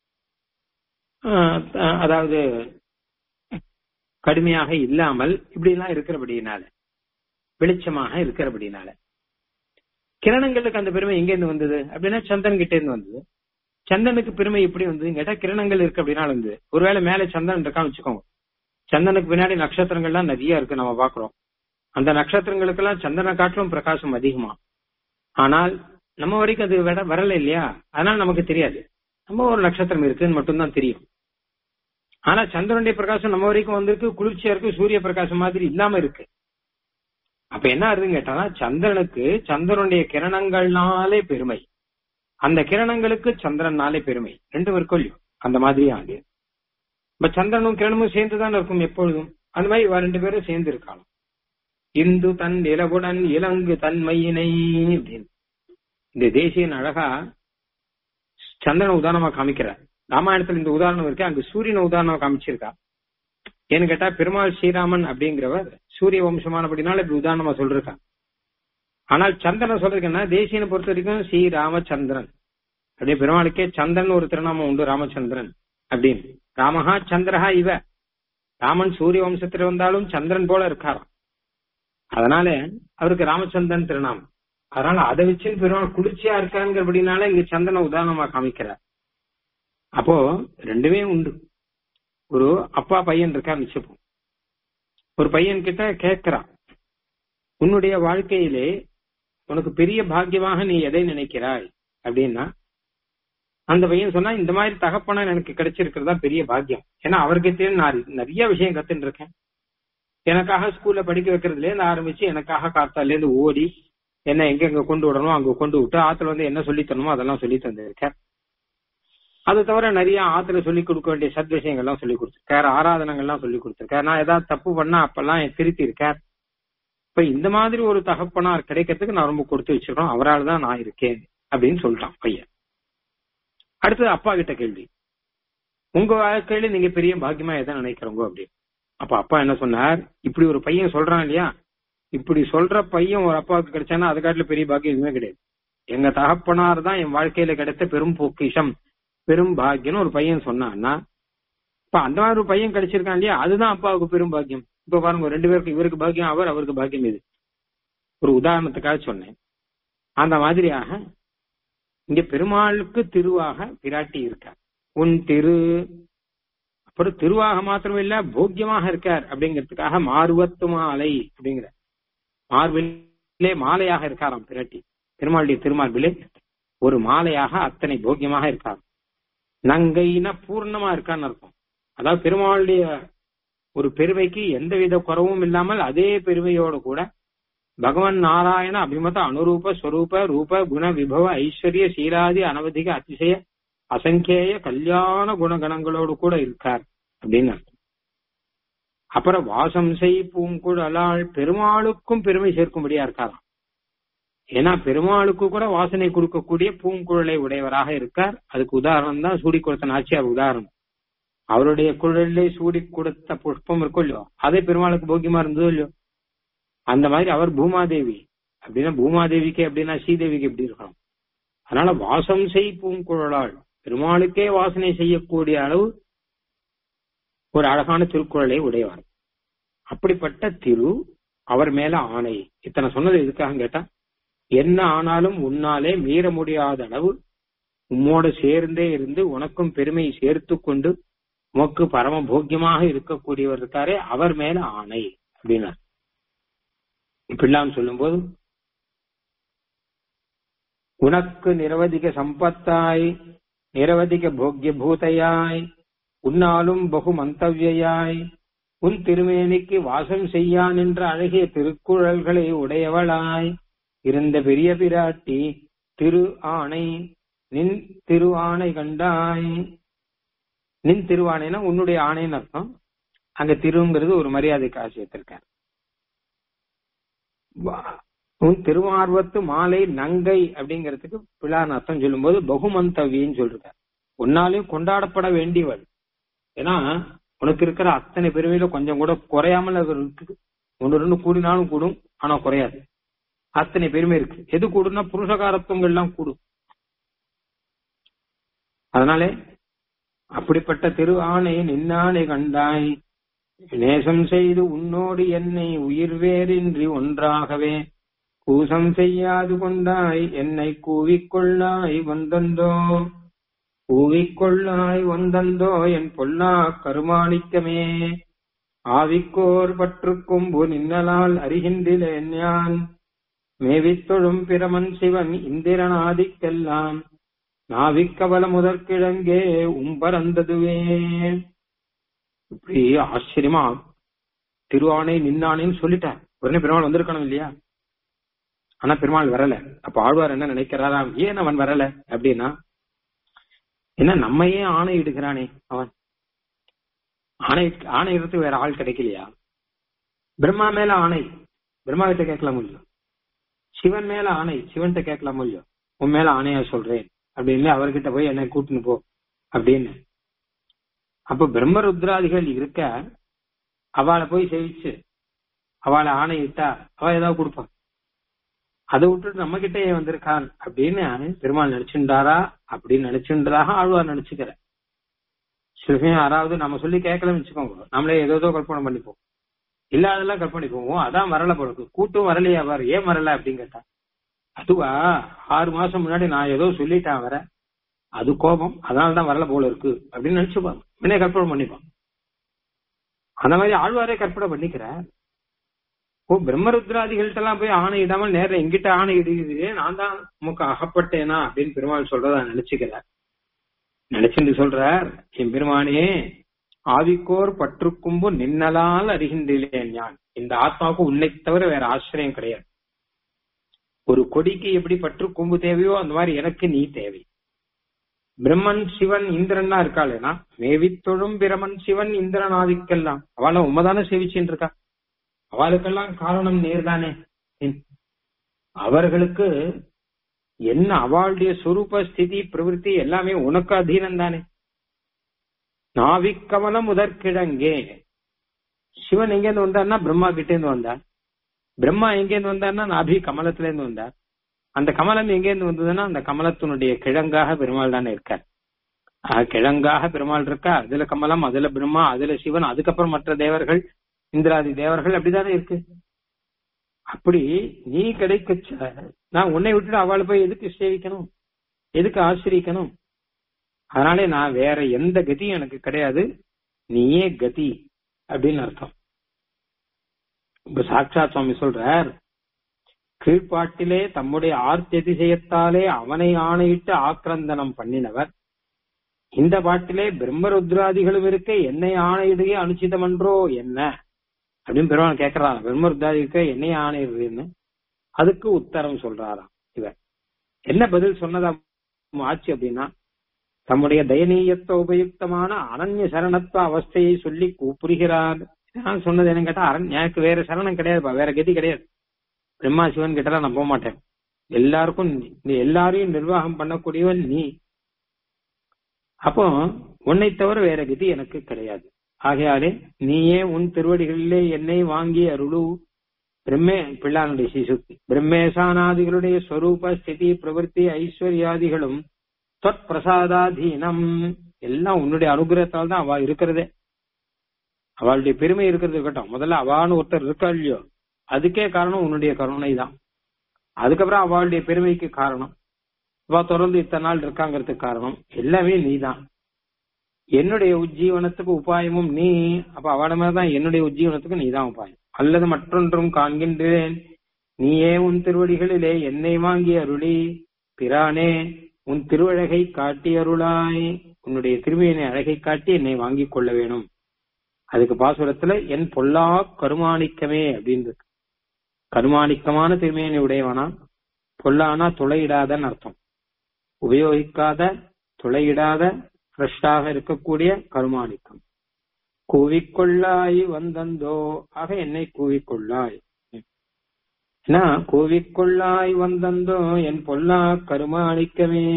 அதாவது கடுமையாக இல்லாமல் இப்படி எல்லாம் இருக்கிறபடினால வெளிச்சமாக இருக்கிறபடினால கிரணங்களுக்கு அந்த பெருமை எங்க இருந்து வந்தது அப்படின்னா சந்திரன் கிட்ட இருந்து வந்தது சந்தனுக்கு பெருமை எப்படி வந்தது கேட்டா கிரணங்கள் இருக்கு அப்படின்னா வந்தது ஒருவேளை மேல சந்திரன் இருக்கான்னு வச்சுக்கோங்க சந்தனுக்கு பின்னாடி நட்சத்திரங்கள்லாம் நிறைய இருக்கு நம்ம பாக்குறோம் அந்த நட்சத்திரங்களுக்கெல்லாம் சந்திரனை காட்டிலும் பிரகாசம் அதிகமா ஆனால் நம்ம வரைக்கும் அது விட வரல இல்லையா அதனால நமக்கு தெரியாது நம்ம ஒரு நட்சத்திரம் இருக்குன்னு மட்டும்தான் தெரியும் ஆனா சந்திரனுடைய பிரகாசம் நம்ம வரைக்கும் வந்திருக்கு குளிர்ச்சியா இருக்கு சூரிய பிரகாசம் மாதிரி இல்லாம இருக்கு அப்ப என்ன ஆகுதுன்னு கேட்டானா சந்திரனுக்கு சந்திரனுடைய கிரணங்கள்னாலே பெருமை அந்த கிரணங்களுக்கு சந்திரனாலே பெருமை ரெண்டு இருக்கும் இல்லையோ அந்த மாதிரி ஆகுது இப்ப சந்திரனும் கிரணமும் சேர்ந்துதான் இருக்கும் எப்பொழுதும் அந்த மாதிரி இவ ரெண்டு பேரும் சேர்ந்து இருக்காங்க இந்து தன் இலகுடன் இலங்கு தன்மையினை அப்படின்னு இந்த தேசியன் அழகா சந்திரனை உதாரணமா காமிக்கிறார் ராமாயணத்துல இந்த உதாரணம் இருக்கு அங்க சூரியனை உதாரணமா காமிச்சிருக்கா ஏன்னு கேட்டா பெருமாள் ஸ்ரீராமன் அப்படிங்கிறவர் சூரிய வம்சமானபடினால இப்படி உதாரணமா சொல்லிருக்கா ஆனால் சந்திரன் சொல்றதுக்கு என்ன தேசியனை பொறுத்த வரைக்கும் ஸ்ரீ ராமச்சந்திரன் அப்படியே பெருமாளுக்கே சந்திரன் ஒரு திருநாமம் உண்டு ராமச்சந்திரன் அப்படின்னு ராமஹா சந்திரஹா இவ ராமன் சூரிய வம்சத்துல வந்தாலும் சந்திரன் போல இருக்காராம் அதனால அவருக்கு ராமச்சந்திரன் திருநாமம் அதனால அதை வச்சு பெருமாள் குளிர்ச்சியா இருக்காங்கிறபடினால இங்க சந்திரனை உதாரணமா காமிக்கிறார் அப்போ ரெண்டுமே உண்டு ஒரு அப்பா பையன் இருக்கா நிச்சயம் ஒரு பையன் கிட்ட கேட்கிறான் உன்னுடைய வாழ்க்கையிலே உனக்கு பெரிய பாக்கியமாக நீ எதை நினைக்கிறாய் அப்படின்னா அந்த பையன் சொன்னா இந்த மாதிரி தகப்பனா எனக்கு கிடைச்சிருக்கிறதா பெரிய பாக்கியம் ஏன்னா அவர்கிட்ட நான் நிறைய விஷயம் கத்துட்டு இருக்கேன் எனக்காக ஸ்கூல்ல படிக்க வைக்கிறதுல இருந்து ஆரம்பிச்சு எனக்காக காத்தால இருந்து ஓடி என்ன எங்க எங்க கொண்டு விடணும் அங்க கொண்டு விட்டு ஆத்துல வந்து என்ன சொல்லி தரணுமோ அதெல்லாம் சொல்லி தந்திருக்கார் அது தவிர நிறைய ஆத்துல சொல்லி கொடுக்க வேண்டிய சத் விஷயங்கள்லாம் சொல்லி கொடுத்திருக்காரு ஆராதனங்கள்லாம் சொல்லி கொடுத்திருக்காரு நான் ஏதாவது தப்பு பண்ணா அப்பெல்லாம் திருத்தி இருக்கார் இப்ப இந்த மாதிரி ஒரு தகப்பனார் கிடைக்கிறதுக்கு நான் ரொம்ப கொடுத்து வச்சிருக்கோம் அவரால் தான் நான் இருக்கேன் அப்படின்னு சொல்லிட்டான் பையன் அடுத்தது அப்பா கிட்ட கேள்வி உங்க வாழ்க்கையில நீங்க பெரிய பாக்கியமா எதை நினைக்கிறவங்க அப்படின்னு அப்ப அப்பா என்ன சொன்னார் இப்படி ஒரு பையன் சொல்றான் இல்லையா இப்படி சொல்ற பையன் ஒரு அப்பாவுக்கு கிடைச்சானா அது காட்டுல பெரிய பாக்கியம் எதுவுமே கிடையாது எங்க தகப்பனார் தான் என் வாழ்க்கையில கிடைத்த பெரும் பொக்கிஷம் பெரும் பாக்கியம்னு ஒரு பையன் சொன்னான்னா இப்ப அந்த மாதிரி ஒரு பையன் கிடைச்சிருக்கான் இல்லையா அதுதான் அப்பாவுக்கு பெரும் பாக்கியம் இப்ப பாருங்க ரெண்டு பேருக்கு இவருக்கு பாக்கியம் அவர் அவருக்கு பாக்கியம் இது ஒரு உதாரணத்துக்காக சொன்னேன் அந்த மாதிரியாக இங்க பெருமாளுக்கு திருவாக பிராட்டி இருக்கார் உன் திரு அப்புறம் திருவாக மாத்திரம் இல்ல போக்கியமாக இருக்கார் அப்படிங்கிறதுக்காக மார்வத்து மாலை அப்படிங்கிற மார்பிலே மாலையாக இருக்காராம் பிராட்டி பெருமாளுடைய திருமார்பிலே ஒரு மாலையாக அத்தனை போக்கியமாக இருக்கார் நங்கைனா பூர்ணமா இருக்கான்னு அர்த்தம் அதாவது பெருமாளுடைய ஒரு பெருமைக்கு எந்தவித குறவும் இல்லாமல் அதே பெருமையோடு கூட பகவான் நாராயண அபிமத அனுரூப ஸ்வரூப ரூப குண விபவ ஐஸ்வர்ய சீலாதி அனவதிக அதிசய அசங்கேய கல்யாண குணகணங்களோடு கூட இருக்கார் அப்படின்னு அர்த்தம் அப்புறம் வாசம் செய் பூங்குழலாள் பெருமாளுக்கும் பெருமை சேர்க்கும்படியா இருக்காராம் ஏன்னா பெருமாளுக்கு கூட வாசனை கொடுக்கக்கூடிய பூங்குழலை உடையவராக இருக்கார் அதுக்கு உதாரணம் தான் சூடி கொடுத்த நாச்சியார் உதாரணம் அவருடைய குழலே சூடி கொடுத்த புஷ்பம் இருக்கும் இல்லையோ அதே பெருமாளுக்கு போக்கியமா இருந்ததோ இல்லையோ அந்த மாதிரி அவர் பூமாதேவி அப்படின்னா பூமாதேவிக்கு அப்படின்னா ஸ்ரீதேவிக்கு எப்படி இருக்கணும் அதனால வாசம் செய் பூங்குழலாள் பெருமாளுக்கே வாசனை செய்யக்கூடிய அளவு ஒரு அழகான திருக்குறளை உடையவர் அப்படிப்பட்ட திரு அவர் மேல ஆணை இத்தனை சொன்னது எதுக்காக கேட்டா என்ன ஆனாலும் உன்னாலே மீற முடியாத அளவு உம்மோடு சேர்ந்தே இருந்து உனக்கும் பெருமை சேர்த்து கொண்டு உமக்கு பரம போக்கியமாக இருக்கக்கூடியவர் இருக்காரே அவர் மேல ஆணை அப்படின்னார் இப்படிலாம் சொல்லும்போது உனக்கு நிரவதிக சம்பத்தாய் நிரவதிக போக்கிய பூதையாய் உன்னாலும் பகு மந்தவியாய் உன் திருமேனிக்கு வாசம் செய்யான் என்ற அழகிய திருக்குறள்களை உடையவளாய் இருந்த பெரிய பிராட்டி திரு ஆணை நின் திரு ஆணை கண்டாய் நின் திருவானைனா உன்னுடைய ஆணைன்னு அர்த்தம் அங்க திருங்கிறது ஒரு மரியாதைக்கு ஆசியத்திருக்கார் உன் திருவார்வத்து மாலை நங்கை அப்படிங்கிறதுக்கு பிளான் அர்த்தம் சொல்லும்போது பகுமந்தவின்னு சொல்றார் உன்னாலையும் கொண்டாடப்பட வேண்டியவள் ஏன்னா உனக்கு இருக்கிற அத்தனை பெருமையில கொஞ்சம் கூட குறையாமல் அது இருக்கு ஒன்று ரெண்டு கூடினாலும் கூடும் ஆனா குறையாது அத்தனை பெருமை இருக்கு எது கூடுனா புருஷகாரத்துவங்கள் எல்லாம் கூடும் அதனாலே அப்படிப்பட்ட திரு ஆணை நின்னானை கண்டாய் நேசம் செய்து உன்னோடு என்னை உயிர் வேறின்றி ஒன்றாகவே கூசம் செய்யாது கொண்டாய் என்னை கூவிக்கொள்ளாய் வந்தந்தோ கூவிக்கொள்ளாய் வந்தந்தோ என் பொல்லா கருமாணிக்கமே ஆவிக்கோர் பற்றுக்கொம்பு நின்னலால் அறிகின்றிலேன் யான் மேவித்தொழும் பிரமன் சிவன் இந்திரனாதிக்கெல்லாம் நாவிக்கவல முதற்கிழங்கே உம்பரந்ததுவே இப்படி ஆச்சரியமா திருவானை நின்னானேன்னு சொல்லிட்டார் உடனே பெருமாள் வந்திருக்கணும் இல்லையா ஆனா பெருமாள் வரல அப்ப ஆழ்வார் என்ன நினைக்கிறாராம் ஏன் அவன் வரல அப்படின்னா என்ன நம்மையே ஆணை இடுகிறானே அவன் ஆணை ஆணையிடத்துக்கு வேற ஆள் கிடைக்கலையா பிரம்மா மேல ஆணை பிரம்மா கிட்ட கேட்கலாம் இல்லையோ சிவன் மேல ஆணை சிவன்கிட்ட கேட்கலாம் இல்லையோ உன் மேல ஆணையா சொல்றேன் அப்படின்னு அவர்கிட்ட போய் என்ன கூட்டின்னு போ அப்படின்னு அப்ப பிரம்மருத்ராதிகள் இருக்க அவளை போய் சேவிச்சு அவளை ஆணையிட்டா அவ ஏதாவது கொடுப்பான் அதை விட்டுட்டு நம்ம கிட்டே வந்திருக்கான் அப்படின்னு பெருமாள் நினைச்சுட்டாரா அப்படின்னு நினைச்சுன்றதாக ஆழ்வார் நினைச்சுக்கிற சில சமயம் யாராவது நம்ம சொல்லி கேட்கலன்னு வச்சுக்கோங்க நம்மளே ஏதோ ஏதோ கற்பனை பண்ணிப்போம் இல்லாதெல்லாம் கற்பனை போவோம் அதான் வரல போலுக்கு கூட்டம் வரலையா அவர் ஏன் வரல அப்படின்னு கேட்டா அதுவா ஆறு மாசம் முன்னாடி நான் ஏதோ சொல்லிட்டேன் வர அது கோபம் அதனாலதான் வரல போல இருக்கு அப்படின்னு நினைச்சுப்பாங்க முன்னே கற்பனை பண்ணிப்பான் அந்த மாதிரி ஆழ்வாரே கற்பனை பண்ணிக்கிறார் ஓ பிரம்மருத்ராதிகள்ட்ட எல்லாம் போய் ஆணையிடாமல் நேரம் எங்கிட்ட ஆணையிடுகிறது நான் தான் உமக்கு அகப்பட்டேனா அப்படின்னு பெருமாள் சொல்றதா நினைச்சுக்கிறார் நினைச்சுட்டு சொல்றார் என் பெருமானே ஆவிக்கோர் பற்றுக்கும்பு நின்னலால் அறிகின்றேன் ஞான் இந்த ஆத்மாவுக்கு உன்னை தவிர வேற ஆசிரியம் கிடையாது ஒரு கொடிக்கு எப்படி பற்று கொம்பு தேவையோ அந்த மாதிரி எனக்கு நீ தேவை பிரம்மன் சிவன் இந்திரன்னா இருக்காளேனா மேவித்தொழும் பிரமன் சிவன் இந்திரன் ஆதிக்கெல்லாம் அவளை உண்மைதானே சேவிச்சுட்டு இருக்கா அவளுக்கெல்லாம் காரணம் நேர்தானே அவர்களுக்கு என்ன அவளுடைய சொரூப ஸ்திதி பிரவருத்தி எல்லாமே உனக்கு அதீனம் தானே நாவிக்கமல முதற்கிழங்கே சிவன் எங்கேருந்து வந்தார்னா பிரம்மா கிட்ட இருந்து வந்தார் பிரம்மா எங்கேருந்து வந்தார்னா நாபி கமலத்துல இருந்து வந்தார் அந்த கமலம் எங்கேருந்து வந்ததுன்னா அந்த கமலத்தினுடைய கிழங்காக பெருமாள் தானே இருக்கார் ஆஹ் கிழங்காக பெருமாள் இருக்கா அதுல கமலம் அதுல பிரம்மா அதுல சிவன் அதுக்கப்புறம் மற்ற தேவர்கள் இந்திராதி தேவர்கள் அப்படிதானே இருக்கு அப்படி நீ கிடைக்க நான் உன்னை விட்டுட்டு அவளை போய் எதுக்கு சேவிக்கணும் எதுக்கு ஆசிரிக்கணும் அதனாலே நான் வேற எந்த கதியும் எனக்கு கிடையாது நீயே கதி அப்படின்னு அர்த்தம் இப்ப சாட்சாத் சுவாமி சொல்றார் கீழ்ப்பாட்டிலே தம்முடைய ஆர்த்தியதிசயத்தாலே அவனை ஆணையிட்டு ஆக்கிரந்தனம் பண்ணினவர் இந்த பாட்டிலே பிரம்மருத்ராதிகளும் இருக்க என்னை ஆணையிடுக அனுச்சிதமன்றோ என்ன அப்படின்னு பெருமாள் கேட்கிறாராம் பிரம்மருத்ராதிக்க என்னை ஆணையிடுறதுன்னு அதுக்கு உத்தரம் சொல்றாராம் இவர் என்ன பதில் சொன்னதா ஆச்சு அப்படின்னா தம்முடைய தயனீயத்துவ உபயுக்தமான அனன்ய சரணத்துவ அவஸ்தையை சொல்லி புரிகிறார் நான் சொன்னது என்ன கேட்டா அரண் எனக்கு வேற சரணம் கிடையாதுப்பா வேற கதி கிடையாது பிரம்மா சிவன் கிட்ட நான் போக மாட்டேன் எல்லாருக்கும் நீ எல்லாரையும் நிர்வாகம் பண்ணக்கூடியவன் நீ அப்போ உன்னை தவிர வேற கதி எனக்கு கிடையாது ஆகையாலே நீயே உன் திருவடிகளிலே என்னை வாங்கி அருளு பிரம்மே பிள்ளானுடைய சிசுக்தி பிரம்மேசானாதிகளுடைய ஸ்வரூப ஸ்திதி பிரவருத்தி ஐஸ்வர்யாதிகளும் தொட் பிரசாதாதீனம் எல்லாம் உன்னுடைய அனுகிரகத்தால் தான் அவ இருக்கிறதே அவளுடைய பெருமை இருக்கிறது இருக்கட்டும் முதல்ல அவான்னு ஒருத்தர் இருக்கா இல்லையோ அதுக்கே காரணம் உன்னுடைய கருணை தான் அதுக்கப்புறம் அவளுடைய பெருமைக்கு காரணம் அவ தொடர்ந்து இத்தனை நாள் இருக்காங்கிறதுக்கு காரணம் எல்லாமே நீ தான் என்னுடைய உஜ்ஜீவனத்துக்கு உபாயமும் நீ அப்ப அவட மேலதான் என்னுடைய உஜ்ஜீவனத்துக்கு நீ தான் உபாயம் அல்லது மற்றொன்றும் காண்கின்றேன் நீயே உன் திருவடிகளிலே என்னை வாங்கி அருளி பிரானே உன் திருவழகை காட்டி அருளாய் உன்னுடைய திருமையினை அழகை காட்டி என்னை வாங்கி கொள்ள வேணும் அதுக்கு பாசுரத்துல என் பொல்லா கருமாணிக்கமே அப்படின்னு இருக்கு கருமாணிக்கமான திருமையினை உடையவனா பொல்லானா துளையிடாதன்னு அர்த்தம் உபயோகிக்காத துளையிடாத ஃப்ரெஷ்ஷாக இருக்கக்கூடிய கருமாணிக்கம் கூவிக்கொள்ளாய் வந்தந்தோ ஆக என்னை கூவிக்கொள்ளாய் ஏன்னா கூவிக்கொள்ளாய் வந்தந்தோ என் பொல்லா கருமாணிக்கமே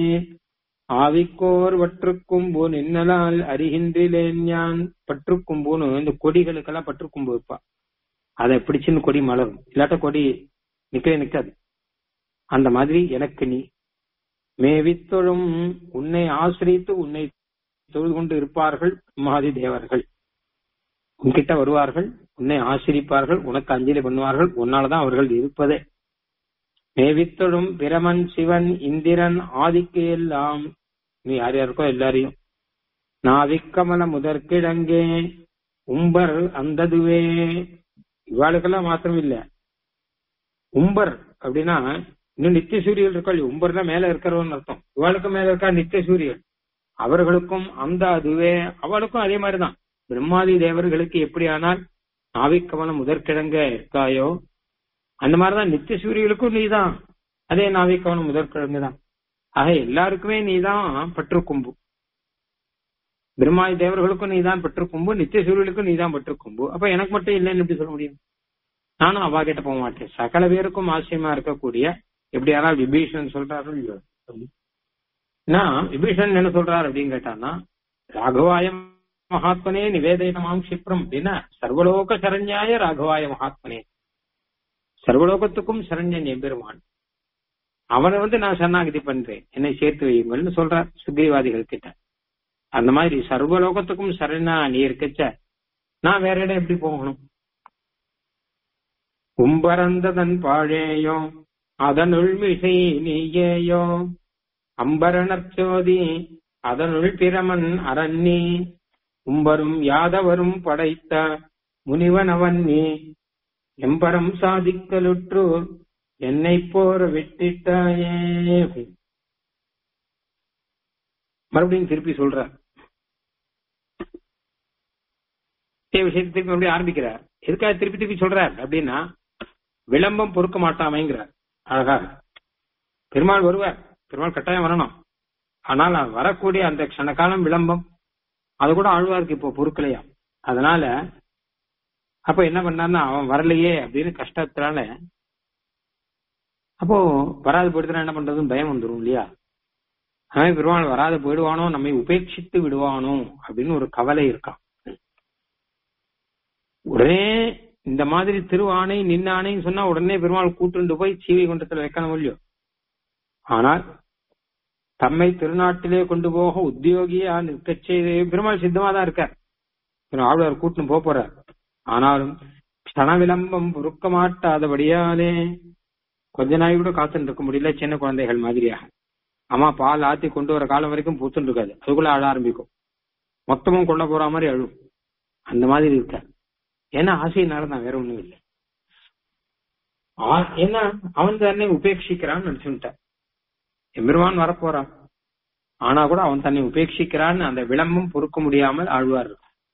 ஆவிக்கோர் வற்றுக்கும்பு நின்னலால் அறிகின்றேன் யான் பற்றுக்கும்புன்னு இந்த கொடிகளுக்கெல்லாம் பற்றுக்கும்பு வைப்பா அதை பிடிச்சுன்னு கொடி மலரும் இல்லாட்ட கொடி நிக்கவே நிக்காது அந்த மாதிரி எனக்கு நீ மேவித்தொழும் உன்னை ஆசிரித்து உன்னை தொழுது கொண்டு இருப்பார்கள் மாதிரி தேவர்கள் உன்கிட்ட வருவார்கள் உன்னை ஆசிரிப்பார்கள் உனக்கு அஞ்சலி பண்ணுவார்கள் உன்னாலதான் அவர்கள் இருப்பதே மேவித்தொழும் பிரமன் சிவன் இந்திரன் ஆதிக்கு எல்லாம் நீ யார் யாருக்கோ எல்லாரையும் நாவிக்கமல முதற்கிழங்கே உம்பர் அந்ததுவே இவாளுக்கெல்லாம் மாத்திரம் இல்ல உம்பர் அப்படின்னா இன்னும் நித்திய சூரியல் இருக்கா உம்பர்னா மேல இருக்கிறவன் அர்த்தம் இவாளுக்கும் மேல இருக்கா நித்திய சூரியல் அவர்களுக்கும் அந்த அதுவே அவளுக்கும் அதே மாதிரிதான் பிரம்மாதி தேவர்களுக்கு எப்படி ஆனால் நாவிக்கமலம் முதற்கிழங்க இருக்காயோ அந்த மாதிரிதான் நித்திய சூரியலுக்கும் நீதான் அதே நாவிக்கவனம் முதற்கிழங்கு தான் ஆக எல்லாருக்குமே நீதான் பற்றுக்கொம்பு பிரம்மாதி தேவர்களுக்கும் நீதான் பற்றுக்கொம்பு நித்திய சூரியலுக்கும் நீதான் பற்றுக்கொம்பு அப்ப எனக்கு மட்டும் இல்லைன்னு எப்படி சொல்ல முடியும் நானும் அவா கிட்ட போக மாட்டேன் சகல பேருக்கும் ஆச்சரியமா இருக்கக்கூடிய எப்படி யாராவது விபீஷன் சொல்றாரு இல்லையோ விபீஷன் என்ன சொல்றாரு அப்படின்னு கேட்டான்னா ராகவாயம் மகாத்மனே நிவேதனமாம் கஷிப்ரம் அப்படின்னா சர்வலோக சரண்யாய ராகவாய மகாத்மனே சர்வலோகத்துக்கும் சரண்யன் எம்பெருமான் அவனை வந்து நான் சரணாகதி பண்றேன் என்னை சேர்த்து வையுங்கள்னு சொல்றார் சுக்ரீவாதிகள் கிட்ட அந்த மாதிரி சர்வலோகத்துக்கும் சரணா நீ இருக்கச்ச நான் வேற இடம் எப்படி போகணும் உம்பரந்ததன் பாழேயோ அதனுள் மிசை நீயேயோ அம்பரணச்சோதி அதனுள் பிரமன் அரண்ணி உம்பரும் யாதவரும் படைத்த முனிவன் அவன் நீ எம்பரம் சாதிக்கலுற்று என்னை போற விட்டுட்டாயே மறுபடியும் திருப்பி சொல்ற நிச்சய விஷயத்தை திருப்பி மறுபடியும் ஆரம்பிக்கிறார் எதுக்காக திருப்பி திருப்பி சொல்றார் அப்படின்னா விளம்பம் பொறுக்க மாட்டாமைங்கிறார் அழகா பெருமாள் வருவார் பெருமாள் கட்டாயம் வரணும் ஆனால் வரக்கூடிய அந்த க்ஷண காலம் விளம்பம் அது கூட ஆழ்வாருக்கு இப்போ பொறுக்கலையா அதனால அப்ப என்ன பண்ணார்னா அவன் வரலையே அப்படின்னு கஷ்டத்தினால அப்போ வராது போயிடுதுன்னா என்ன பண்றதுன்னு பயம் வந்துடும் இல்லையா அவன் பெருமாள் வராது போயிடுவானோ நம்மை உபேட்சித்து விடுவானோ அப்படின்னு ஒரு கவலை இருக்கான் உடனே இந்த மாதிரி திருவானை நின்னானைன்னு சொன்னா உடனே பெருமாள் கூட்டுண்டு போய் சீவை குண்டத்துல வைக்கணும் இல்லையோ ஆனால் தம்மை திருநாட்டிலே கொண்டு போக உத்தியோகியா நிற்கச் செய்து பெருமாள் சித்தமா தான் இருக்கார் ஆழ்வார் கூட்டுன்னு போக போறார் ஆனாலும் கண விளம்பம் பொறுக்க மாட்டாதபடியாலே கொஞ்ச நாய் கூட காத்துட்டு இருக்க முடியல சின்ன குழந்தைகள் மாதிரியாக அம்மா பால் ஆத்தி கொண்டு வர காலம் வரைக்கும் பூத்துட்டு இருக்காது அதுக்குள்ள அழ ஆரம்பிக்கும் மொத்தமும் கொள்ள போற மாதிரி அழும் அந்த மாதிரி இருக்க ஏன்னா ஆசையினால தான் வேற ஒண்ணும் இல்லை ஏன்னா அவன் தன்னை உபேட்சிக்கிறான்னு நினைச்சுட்டான் எம்பெருமான் வரப்போறான் ஆனா கூட அவன் தன்னை உபேட்சிக்கிறான்னு அந்த விளம்பம் பொறுக்க முடியாமல் ஆழ்வார்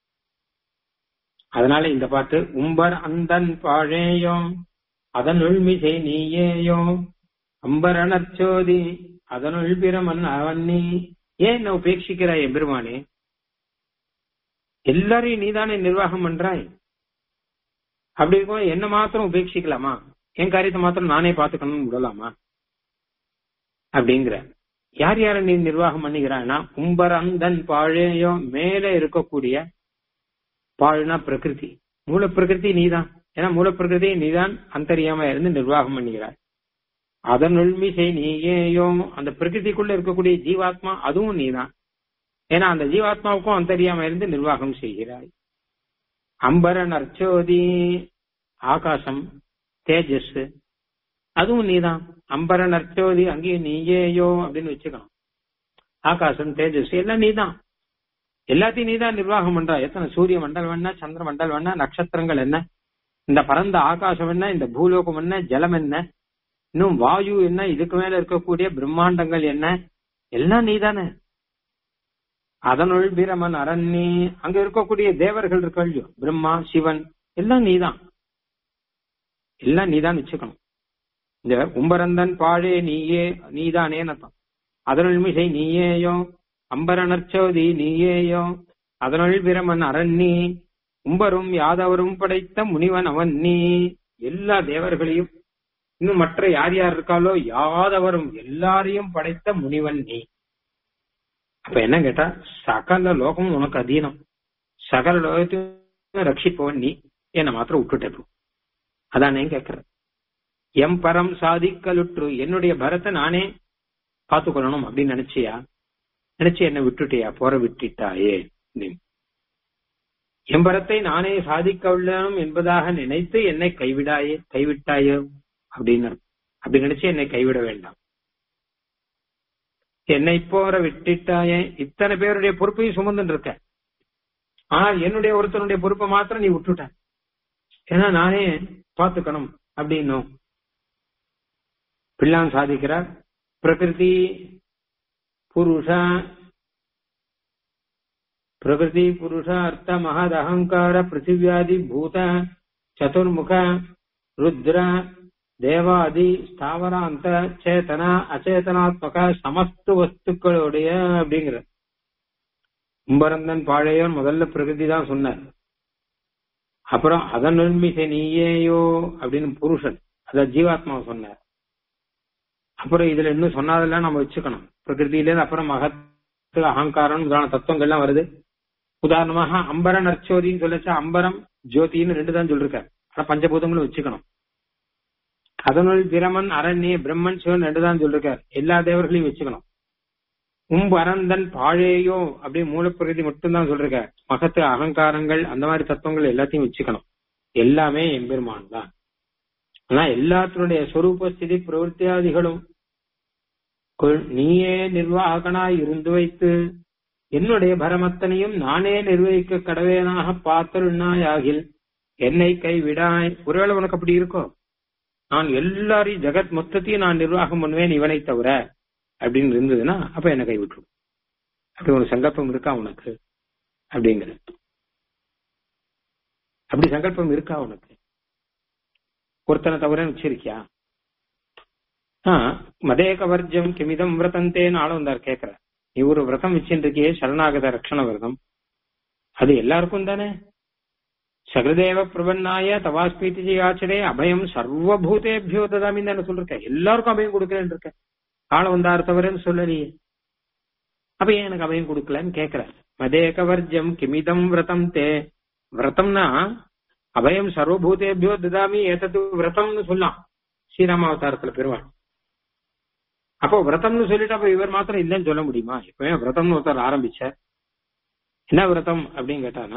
அதனால இந்த பாட்டு உம்பர் அந்தன் பாழேயோ அதனுள் மிசை நீயேயோ அம்பரணச்சோதி அதனுள் பிரமன் அவன் நீ ஏன் என்ன உபேட்சிக்கிறாய் எம்பெருமானே எல்லாரையும் நீதானே நிர்வாகம் பண்றாய் அப்படி இருக்கும் என்ன மாத்திரம் உபேட்சிக்கலாமா என் காரியத்தை மாத்திரம் நானே பாத்துக்கணும்னு விடலாமா அப்படிங்கிற யார் யார நீ நிர்வாகம் பண்ணுகிறான்னா உம்பர் அந்தன் பாழேயோ மேல இருக்கக்கூடிய பாழ்னா பிரகிருதி மூல பிரகிருதி நீதான் ஏன்னா மூல பிரகிருதி நீதான் அந்தரியாம இருந்து நிர்வாகம் பண்ணுகிறாய் அதன் உள்மிசை நீயேயோ அந்த பிரகிருதிக்குள்ள இருக்கக்கூடிய ஜீவாத்மா அதுவும் நீதான் ஏன்னா அந்த ஜீவாத்மாவுக்கும் அந்தரியாம இருந்து நிர்வாகம் செய்கிறாய் அம்பரன் அர்ச்சோதி ஆகாசம் தேஜஸ் அதுவும் நீதான் அம்பரன் அர்ச்சோதி அங்கேயும் நீயேயோ அப்படின்னு வச்சுக்கணும் ஆகாசம் தேஜஸ் எல்லாம் நீதான் எல்லாத்தையும் நீதான் நிர்வாகம் பண்றா எத்தனை சூரிய மண்டலம் என்ன சந்திர மண்டலம் என்ன நட்சத்திரங்கள் என்ன இந்த பரந்த ஆகாசம் என்ன இந்த பூலோகம் என்ன ஜலம் என்ன இன்னும் வாயு என்ன இதுக்கு மேல இருக்கக்கூடிய பிரம்மாண்டங்கள் என்ன எல்லாம் நீதானே அதனுள் பிரமன் அரண்ய அங்க இருக்கக்கூடிய தேவர்கள் இருக்கல்லையோ பிரம்மா சிவன் எல்லாம் நீதான் எல்லாம் நீதான் வச்சுக்கணும் இந்த உம்பரந்தன் பாழே நீயே நீதானே அர்த்தம் அதனுள் மிசை நீயேயோ அம்பரனர்ச்சோதி நீயேயோ அதனுள் பிரமன் அரண்ணி உம்பரும் யாதவரும் படைத்த முனிவன் அவன் நீ எல்லா தேவர்களையும் இன்னும் மற்ற யார் யார் இருக்காலோ யாதவரும் எல்லாரையும் படைத்த முனிவன் நீ அப்ப என்ன கேட்டா சகல லோகம் உனக்கு அதீனம் சகல லோகத்தையும் ரட்சிப்பவன் நீ என்ன மாத்திரம் விட்டுட்ட அதானே கேக்குற எம் பரம் சாதிக்கலுற்று என்னுடைய பரத்தை நானே பார்த்துக்கொள்ளணும் அப்படின்னு நினைச்சியா நினைச்சு என்ன விட்டுட்டியா போற விட்டுட்டாயே எம்பரத்தை நானே சாதிக்க உள்ளனும் என்பதாக நினைத்து என்னை கைவிடாயே கைவிட்டாயோ அப்படின்னு அப்படி நினைச்சு என்னை கைவிட வேண்டாம் என்னை போற விட்டுட்டாயே இத்தனை பேருடைய பொறுப்பையும் சுமந்துட்டு இருக்க ஆனால் என்னுடைய ஒருத்தனுடைய பொறுப்பை மாத்திரம் நீ விட்டுட்ட ஏன்னா நானே பார்த்துக்கணும் அப்படின்னும் பிள்ளான் சாதிக்கிறார் பிரகிருதி புருஷ பிரகிருதி புருஷ அர்த்த மகத் அகங்கார பிருத்திவியாதி பூத சதுர்முக ருத்ர தேவாதி ஸ்தாவராந்த சேத்தன அச்சேதனாத்மக சமஸ்து வஸ்துக்களுடைய அப்படிங்கிற கும்பரந்தன் பாழையோன் முதல்ல பிரகிருதி தான் சொன்னார் அப்புறம் அதன் உண்மிசை நீயேயோ அப்படின்னு புருஷன் அத ஜீவாத்மா சொன்னார் அப்புறம் இதுல இன்னும் சொன்னதெல்லாம் நம்ம வச்சுக்கணும் பிரகிருதியில அப்புறம் மகத்து அகங்காரம் முதலான தத்துவங்கள்லாம் வருது உதாரணமாக அம்பரன் அர்ச்சோதின்னு சொல்லச்சா அம்பரம் ஜோதின்னு ரெண்டு தான் சொல்லிருக்காரு ஆனா பஞ்சபூதங்களும் வச்சுக்கணும் அதனுள் பிரமன் அரண்யே பிரம்மன் சிவன் ரெண்டு தான் சொல்லிருக்காரு எல்லா தேவர்களையும் வச்சுக்கணும் உம்பு அரந்தன் பாழேயோ அப்படியே மூலப்பிரகதி மட்டும்தான் சொல்லிருக்காரு மகத்து அகங்காரங்கள் அந்த மாதிரி தத்துவங்கள் எல்லாத்தையும் வச்சுக்கணும் எல்லாமே எம்பெருமான் தான் ஆனா எல்லாத்தினுடைய சொரூப ஸ்திதி பிரவருத்தியாதிகளும் நீயே நிர்வாகனாய் இருந்து வைத்து என்னுடைய பரமத்தனையும் நானே நிர்வகிக்க கடவேனாக பார்த்தருண்ணாயாகில் என்னை கைவிடாய் ஒருவேளை உனக்கு அப்படி இருக்கோ நான் எல்லாரையும் ஜெகத் மொத்தத்தையும் நான் நிர்வாகம் பண்ணுவேன் இவனை தவிர அப்படின்னு இருந்ததுன்னா அப்ப என்ன கைவிட்டுரும் அப்படி ஒரு சங்கல்பம் இருக்கா உனக்கு அப்படிங்கிற அப்படி சங்கல்பம் இருக்கா உனக்கு ஒருத்தனை தவிர வச்சிருக்கியா மதேக வர்ஜம் கிமிதம் விரதந்தேன்னு ஆள வந்தார் கேக்குற நீ ஒரு விரதம் வச்சுட்டு இருக்கியே சரணாகத ரக்ஷண விரதம் அது எல்லாருக்கும் தானே சகதேவ பிரபன்னாய தவாஸ்பீதி ஆச்சரே அபயம் சர்வபூதேபியோ ததாமின்னு தானே சொல்லிருக்க எல்லாருக்கும் அபயம் கொடுக்கறேன்னு இருக்க ஆள வந்தார் தவிரன்னு சொல்லலையே அப்ப ஏன் எனக்கு அபயம் கொடுக்கலன்னு கேக்குற மதேக வர்ஜம் கிமிதம் விரதம் தே விரதம்னா அபயம் சர்வபூதேபியோ ததாமி ஏதது விரதம்னு சொல்லலாம் ஸ்ரீராமாவதாரத்துல பெருமாள் அப்போ விரதம்னு சொல்லிட்டு அப்ப இவர் மாத்திரம் இல்லைன்னு சொல்ல முடியுமா இப்பவே விரதம்னு ஒருத்தர் ஆரம்பிச்ச என்ன விரதம் அப்படின்னு கேட்டானா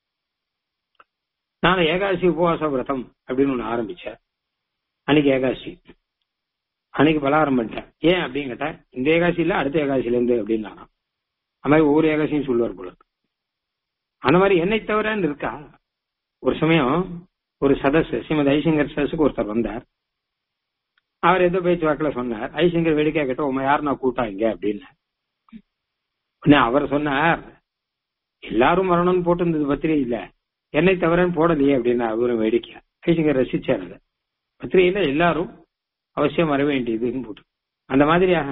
நான் ஏகாதசி உபவாச விரதம் அப்படின்னு ஒண்ணு ஆரம்பிச்சேன் அன்னைக்கு ஏகாதசி அன்னைக்கு பலகாரம் பண்ணிட்டேன் ஏன் அப்படின்னு கேட்டேன் இந்த ஏகாசி இல்ல அடுத்த ஏகாசில இருந்து அப்படின்னு நான் அந்த மாதிரி ஒவ்வொரு ஏகாசியும் சொல்லுவார் போல அந்த மாதிரி என்னை தவிரன்னு இருக்கா ஒரு சமயம் ஒரு சதஸ் ஸ்ரீமதி ஐசங்கர் சதஸுக்கு ஒருத்தர் வந்தார் அவர் ஏதோ பேச்சு வாக்கில் சொன்னார் ஐசங்கர் வேடிக்கை கேட்ட உமா யார் நான் கூட்டா இங்க அப்படின்னு உடனே அவர் சொன்னார் எல்லாரும் வரணும்னு போட்டிருந்தது பத்திரிகை இல்ல என்னை தவிரன்னு போடலையே அப்படின்னு அவரும் வேடிக்கை ஐசங்கர் ரசிச்சார் அதை பத்திரிகையில எல்லாரும் அவசியம் வர வேண்டியதுன்னு போட்டு அந்த மாதிரியாக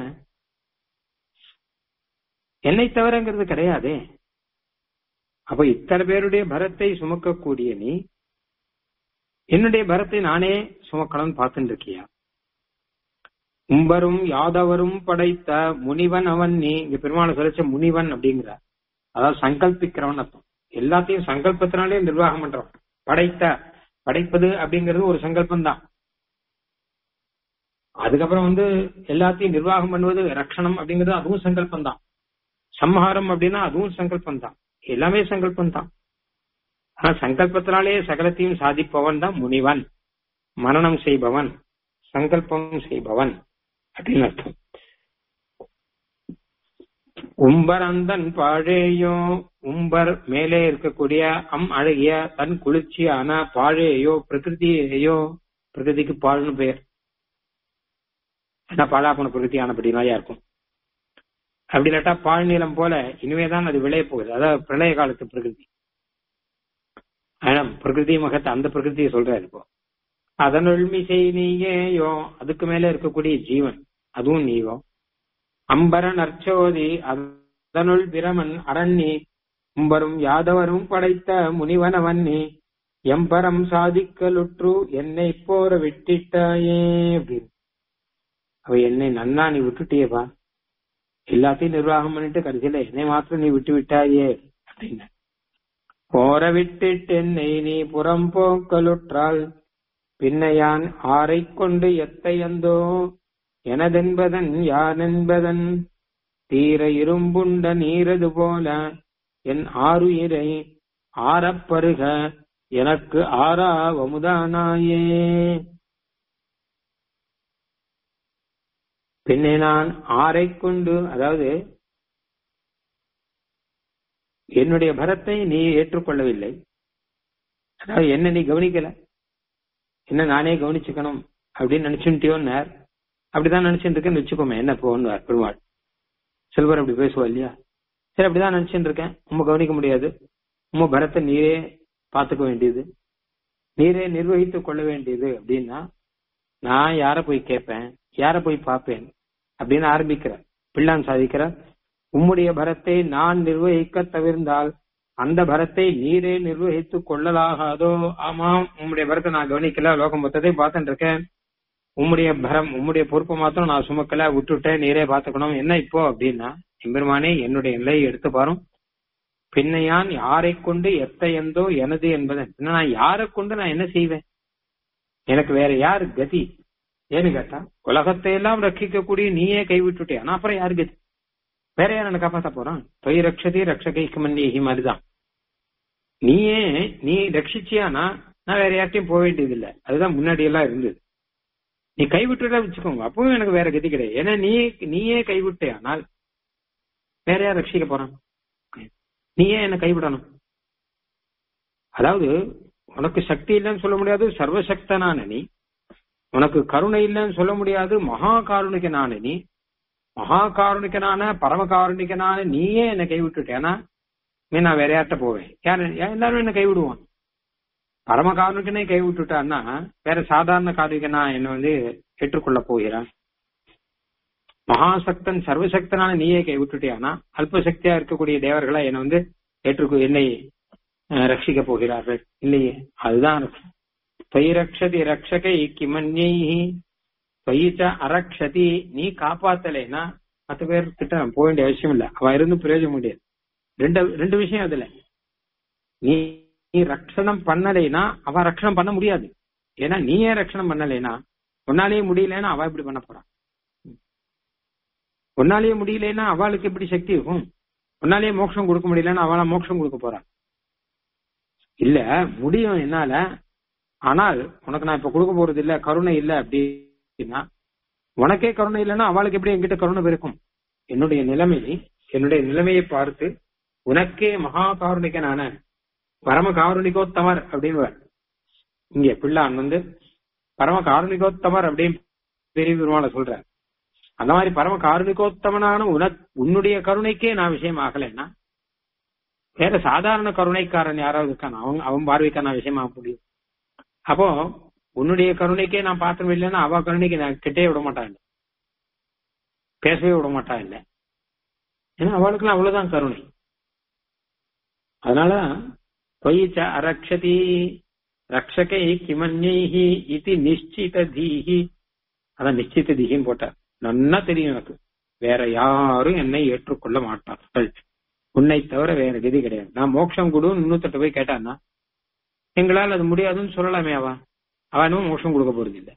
என்னை தவிரங்கிறது கிடையாதே அப்ப இத்தனை பேருடைய பரத்தை சுமக்கக்கூடிய நீ என்னுடைய பரத்தை நானே சுமக்கணும்னு பார்த்துட்டு இருக்கியா உம்பரும் யாதவரும் படைத்த முனிவன் அவன் நீ இங்க பெருமாளை சொல்லிச்ச முனிவன் அப்படிங்கிற அதாவது சங்கல்பிக்கிறவன் அர்த்தம் எல்லாத்தையும் சங்கல்பத்தினாலே நிர்வாகம் பண்றவன் படைத்த படைப்பது அப்படிங்கிறது ஒரு சங்கல்பம் தான் அதுக்கப்புறம் வந்து எல்லாத்தையும் நிர்வாகம் பண்ணுவது ரட்சணம் அப்படிங்கிறது அதுவும் சங்கல்பம் தான் சம்ஹாரம் அப்படின்னா அதுவும் சங்கல்பம் தான் எல்லாமே சங்கல்பம் தான் ஆனா சங்கல்பத்தினாலே சகலத்தையும் சாதிப்பவன் தான் முனிவன் மரணம் செய்பவன் சங்கல்பம் செய்பவன் அப்படின்னு அர்த்தம் உம்பர் அந்தன் பாழேயோ உம்பர் மேலே இருக்கக்கூடிய அம் அழகிய தன் குளிர்ச்சியான பாழேயோ பிரகிருதியோ பிரகிருதிக்கு பால்னு பெயர் ஏன்னா பாலாப்பன பிரகிருதியானபடினாயா இருக்கும் அப்படி இல்லாட்டா பால் நீளம் போல இனிமேதான் அது விளைய போகுது அதாவது பிரளய காலத்து பிரகிருதி ஆனா பிரகிருதி மகத்தை அந்த பிரகிருதியை சொல்றாரு இப்போ அதனுள் மிசை நீயேயோ அதுக்கு மேல இருக்கக்கூடிய ஜீவன் அதுவும் நீயோ அம்பர நற்சோதி அதனுள் பிரமன் அரண்ணி உம்பரும் யாதவரும் படைத்த முனிவனவன்னி எம்பரம் சாதிக்கலுற்று என்னை போற விட்டிட்டாயே அப்படின்னு அவ என்னை நன்னா நீ விட்டுட்டியேப்பா எல்லாத்தையும் நிர்வாகம் பண்ணிட்டு கடைசியில என்னை மாத்திரம் நீ விட்டு விட்டாயே அப்படின்னு போற விட்டுட்டு என்னை நீ புறம் போக்கலுற்றால் பின்னையான் ஆரை கொண்டு எத்தையந்தோ எனதென்பதன் யானென்பதன் தீர இரும்புண்ட நீரது போல என் ஆறுயிரை ஆரப்பருக எனக்கு ஆறா வமுதானாயே பின்னே நான் ஆரை கொண்டு அதாவது என்னுடைய பரத்தை நீ ஏற்றுக்கொள்ளவில்லை அதாவது என்ன நீ கவனிக்கல என்ன நானே கவனிச்சுக்கணும் அப்படின்னு நினைச்சுட்டியோன்னார் அப்படிதான் நினைச்சுட்டு இருக்கேன்னு வச்சுக்கோமே என்ன போன்னுவார் பெருமாள் சில்வர் அப்படி பேசுவா இல்லையா சரி அப்படிதான் நினைச்சுட்டு இருக்கேன் உண்மை கவனிக்க முடியாது உண்மை பரத்தை நீரே பார்த்துக்க வேண்டியது நீரே நிர்வகித்துக் கொள்ள வேண்டியது அப்படின்னா நான் யார போய் கேட்பேன் யார போய் பார்ப்பேன் அப்படின்னு ஆரம்பிக்கிற பிள்ளான் சாதிக்கிற உம்முடைய பரத்தை நான் நிர்வகிக்க தவிர்ந்தால் அந்த பரத்தை நீரே நிர்வகித்துக் கொள்ளலாகாதோ ஆமாம் உம்முடைய பரத்தை நான் கவனிக்கல லோகம் மொத்தத்தையும் பார்த்துட்டு இருக்கேன் உம்முடைய பரம் உம்முடைய பொறுப்பை மாத்திரம் நான் சுமக்கல விட்டுட்டேன் நீரே பாத்துக்கணும் என்ன இப்போ அப்படின்னா எம்பெருமானே என்னுடைய நிலையை எடுத்து பாரும் பின்னையான் யாரை கொண்டு எத்தையந்தோ எனது என்பதன் நான் யாரை கொண்டு நான் என்ன செய்வேன் எனக்கு வேற யார் கதி ஏன்னு கேட்டா உலகத்தை எல்லாம் ரட்சிக்கக்கூடிய நீயே கைவிட்டுட்டே ஆனா அப்புறம் யாரு கதி வேற யார் என்ன காப்பாத்த போறான் தொய் ரக்ஷதி ரக்ஷகைக்கு மன்னியகி மாதிரிதான் நீயே நீ ரட்சிச்சியானா நான் வேற யார்ட்டையும் போக வேண்டியது இல்ல அதுதான் முன்னாடி எல்லாம் இருந்தது நீ கைவிட்டுட்டா வச்சுக்கோங்க அப்பவும் எனக்கு வேற கதி கிடையாது ஏன்னா நீ நீயே கைவிட்டே ஆனால் வேற யார் ரட்சிக்க போறான் நீயே என்ன கைவிடணும் அதாவது உனக்கு சக்தி இல்லைன்னு சொல்ல முடியாது சர்வசக்தனான நீ உனக்கு கருணை இல்லைன்னு சொல்ல முடியாது மகா காருணிகனான நீ மகா காருணிகனான பரம காருணிகனான நீயே என்னை கைவிட்டுட்டேனா நான் வேற யார்கிட்ட போவேன் யார் எல்லாரும் என்ன கைவிடுவான் பரம காருணிகனே கை விட்டுட்டான்னா வேற சாதாரண காருணிகனா என்ன வந்து ஏற்றுக்கொள்ள போகிறான் மகாசக்தன் சர்வசக்தனான நீயே கை விட்டுட்டியானா அல்பசக்தியா இருக்கக்கூடிய தேவர்களா என்னை வந்து ஏற்றுக்கொ என்னை அஹ், ரட்சிக்க போகிறார்கள் இல்லையே அதுதான் தொய் ரக்ஷதி ரக்ஷகை கிமன்யை தொயிச்ச அரக்ஷதி நீ காப்பாத்தலைன்னா மத்த பேர் கிட்ட போக வேண்டிய அவசியம் இல்ல அவ இருந்து பிரயோஜனம் முடியாது ரெண்டு ரெண்டு விஷயம் அதுல நீ நீ ரட்சணம் பண்ணலைன்னா அவ ரட்சணம் பண்ண முடியாது ஏன்னா நீயே ரட்சணம் பண்ணலைன்னா உன்னாலேயே முடியலன்னா அவ எப்படி பண்ண போறான் உன்னாலேயே முடியலன்னா அவளுக்கு எப்படி சக்தி இருக்கும் உன்னாலேயே மோட்சம் கொடுக்க முடியலன்னா அவளா மோட்சம் கொடுக்க போறான் இல்ல முடியும் என்னால ஆனால் உனக்கு நான் இப்ப கொடுக்க போறது இல்ல கருணை இல்ல அப்படின்னா உனக்கே கருணை இல்லைன்னா அவளுக்கு எப்படி என்கிட்ட கருணை இருக்கும் என்னுடைய நிலைமை என்னுடைய நிலைமையை பார்த்து உனக்கே மகா காருணிகனான பரம காருணிகோத்தமர் அப்படின்னு இங்க பிள்ளான் வந்து பரம காருணிகோத்தமர் அப்படின்னு பெரிய பெருமாளை சொல்றார் அந்த மாதிரி பரம காருணிகோத்தமனான உனக் உன்னுடைய கருணைக்கே நான் விஷயம் ஆகலைன்னா வேற சாதாரண கருணைக்காரன் யாராவது இருக்கான் அவன் அவன் பார்வைக்கா நான் விஷயமாக முடியும் அப்போ உன்னுடைய கருணைக்கே நான் பாத்திரம் இல்லைன்னா அவ கருணைக்கு நான் கிட்டே விட மாட்டான் இல்ல பேசவே விட மாட்டான் இல்ல ஏன்னா அவளுக்குலாம் அவ்வளவுதான் கருணை அதனால தொயிச்ச அரக்ஷதி ரக்ஷகை கிமன்யைஹி இது நிச்சித தீஹி அதான் நிச்சித தீகின்னு போட்டார் நன்னா தெரியும் எனக்கு வேற யாரும் என்னை ஏற்றுக்கொள்ள மாட்டார்கள் உன்னை தவிர வேற விதி கிடையாது நான் மோட்சம் கொடு இன்னொருத்தட்ட போய் கேட்டான்னா எங்களால் அது முடியாதுன்னு சொல்லலாமே அவ அவனும் மோட்சம் கொடுக்க போறது இல்ல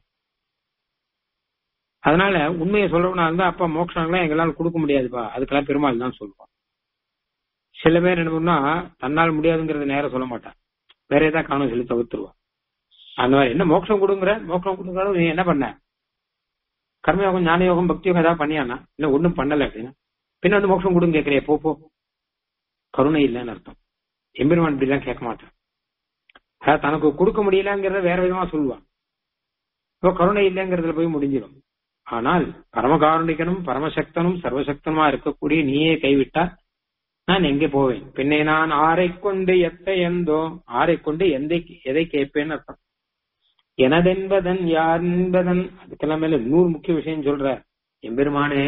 அதனால உண்மையை சொல்றவனா இருந்தா அப்பா மோட்சம்லாம் எங்களால் கொடுக்க முடியாதுப்பா அதுக்கெல்லாம் பெருமாள் தான் சொல்லுவான் சில பேர் என்ன பண்ணா தன்னால் முடியாதுங்கிறத நேரம் சொல்ல மாட்டான் வேற ஏதாவது காரணம் சொல்லி தவிர்த்துருவான் அந்த மாதிரி என்ன மோட்சம் கொடுங்கிற மோட்சம் கொடுங்கிற நீ என்ன பண்ண கர்மயோகம் ஞான யோகம் பக்தி யோகம் ஏதாவது பண்ணியானா இல்ல ஒண்ணும் பண்ணல அப்படின்னா பின்ன வந்து மோட்சம் கொடுங்க கேட்கறிய போ போ கருணை இல்லைன்னு அர்த்தம் எம்பெருமான் இப்படிலாம் கேட்க மாட்டான் அதாவது தனக்கு கொடுக்க முடியலங்கிறத வேற விதமா சொல்லுவான் இப்போ கருணை இல்லைங்கிறதுல போய் முடிஞ்சிடும் ஆனால் பரமகாருணிகனும் பரமசக்தனும் சர்வசக்தனுமா இருக்கக்கூடிய நீயே கைவிட்டா நான் எங்கே போவேன் பின்னே நான் ஆரை கொண்டு எத்த எந்தோ ஆரை கொண்டு எந்த எதை கேட்பேன்னு அர்த்தம் எனதென்பதன் யார் என்பதன் அதுக்கெல்லாம் மேல இன்னொரு முக்கிய விஷயம் சொல்ற எம்பெருமானே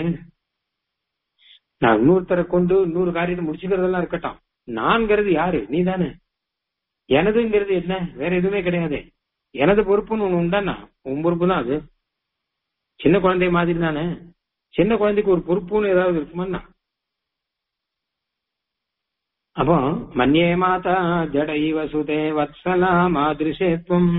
நான் இன்னொருத்தரை கொண்டு இன்னொரு காரியத்தை முடிச்சுக்கிறதெல்லாம் இருக்கட்டும் நான்கிறது யாரு நீ தானே எனதுங்கிறது என்ன வேற எதுவுமே கிடையாது எனது பொறுப்புன்னு ஒண்ணு உண்டானா உன் பொறுப்பு தான் அது சின்ன குழந்தை மாதிரி தானே சின்ன குழந்தைக்கு ஒரு பொறுப்புன்னு ஏதாவது இருக்குமாண்ணா அப்போ மன்யே மாதா ஜடைவ சுதே வத்சலா மாதிரிசேத்வம்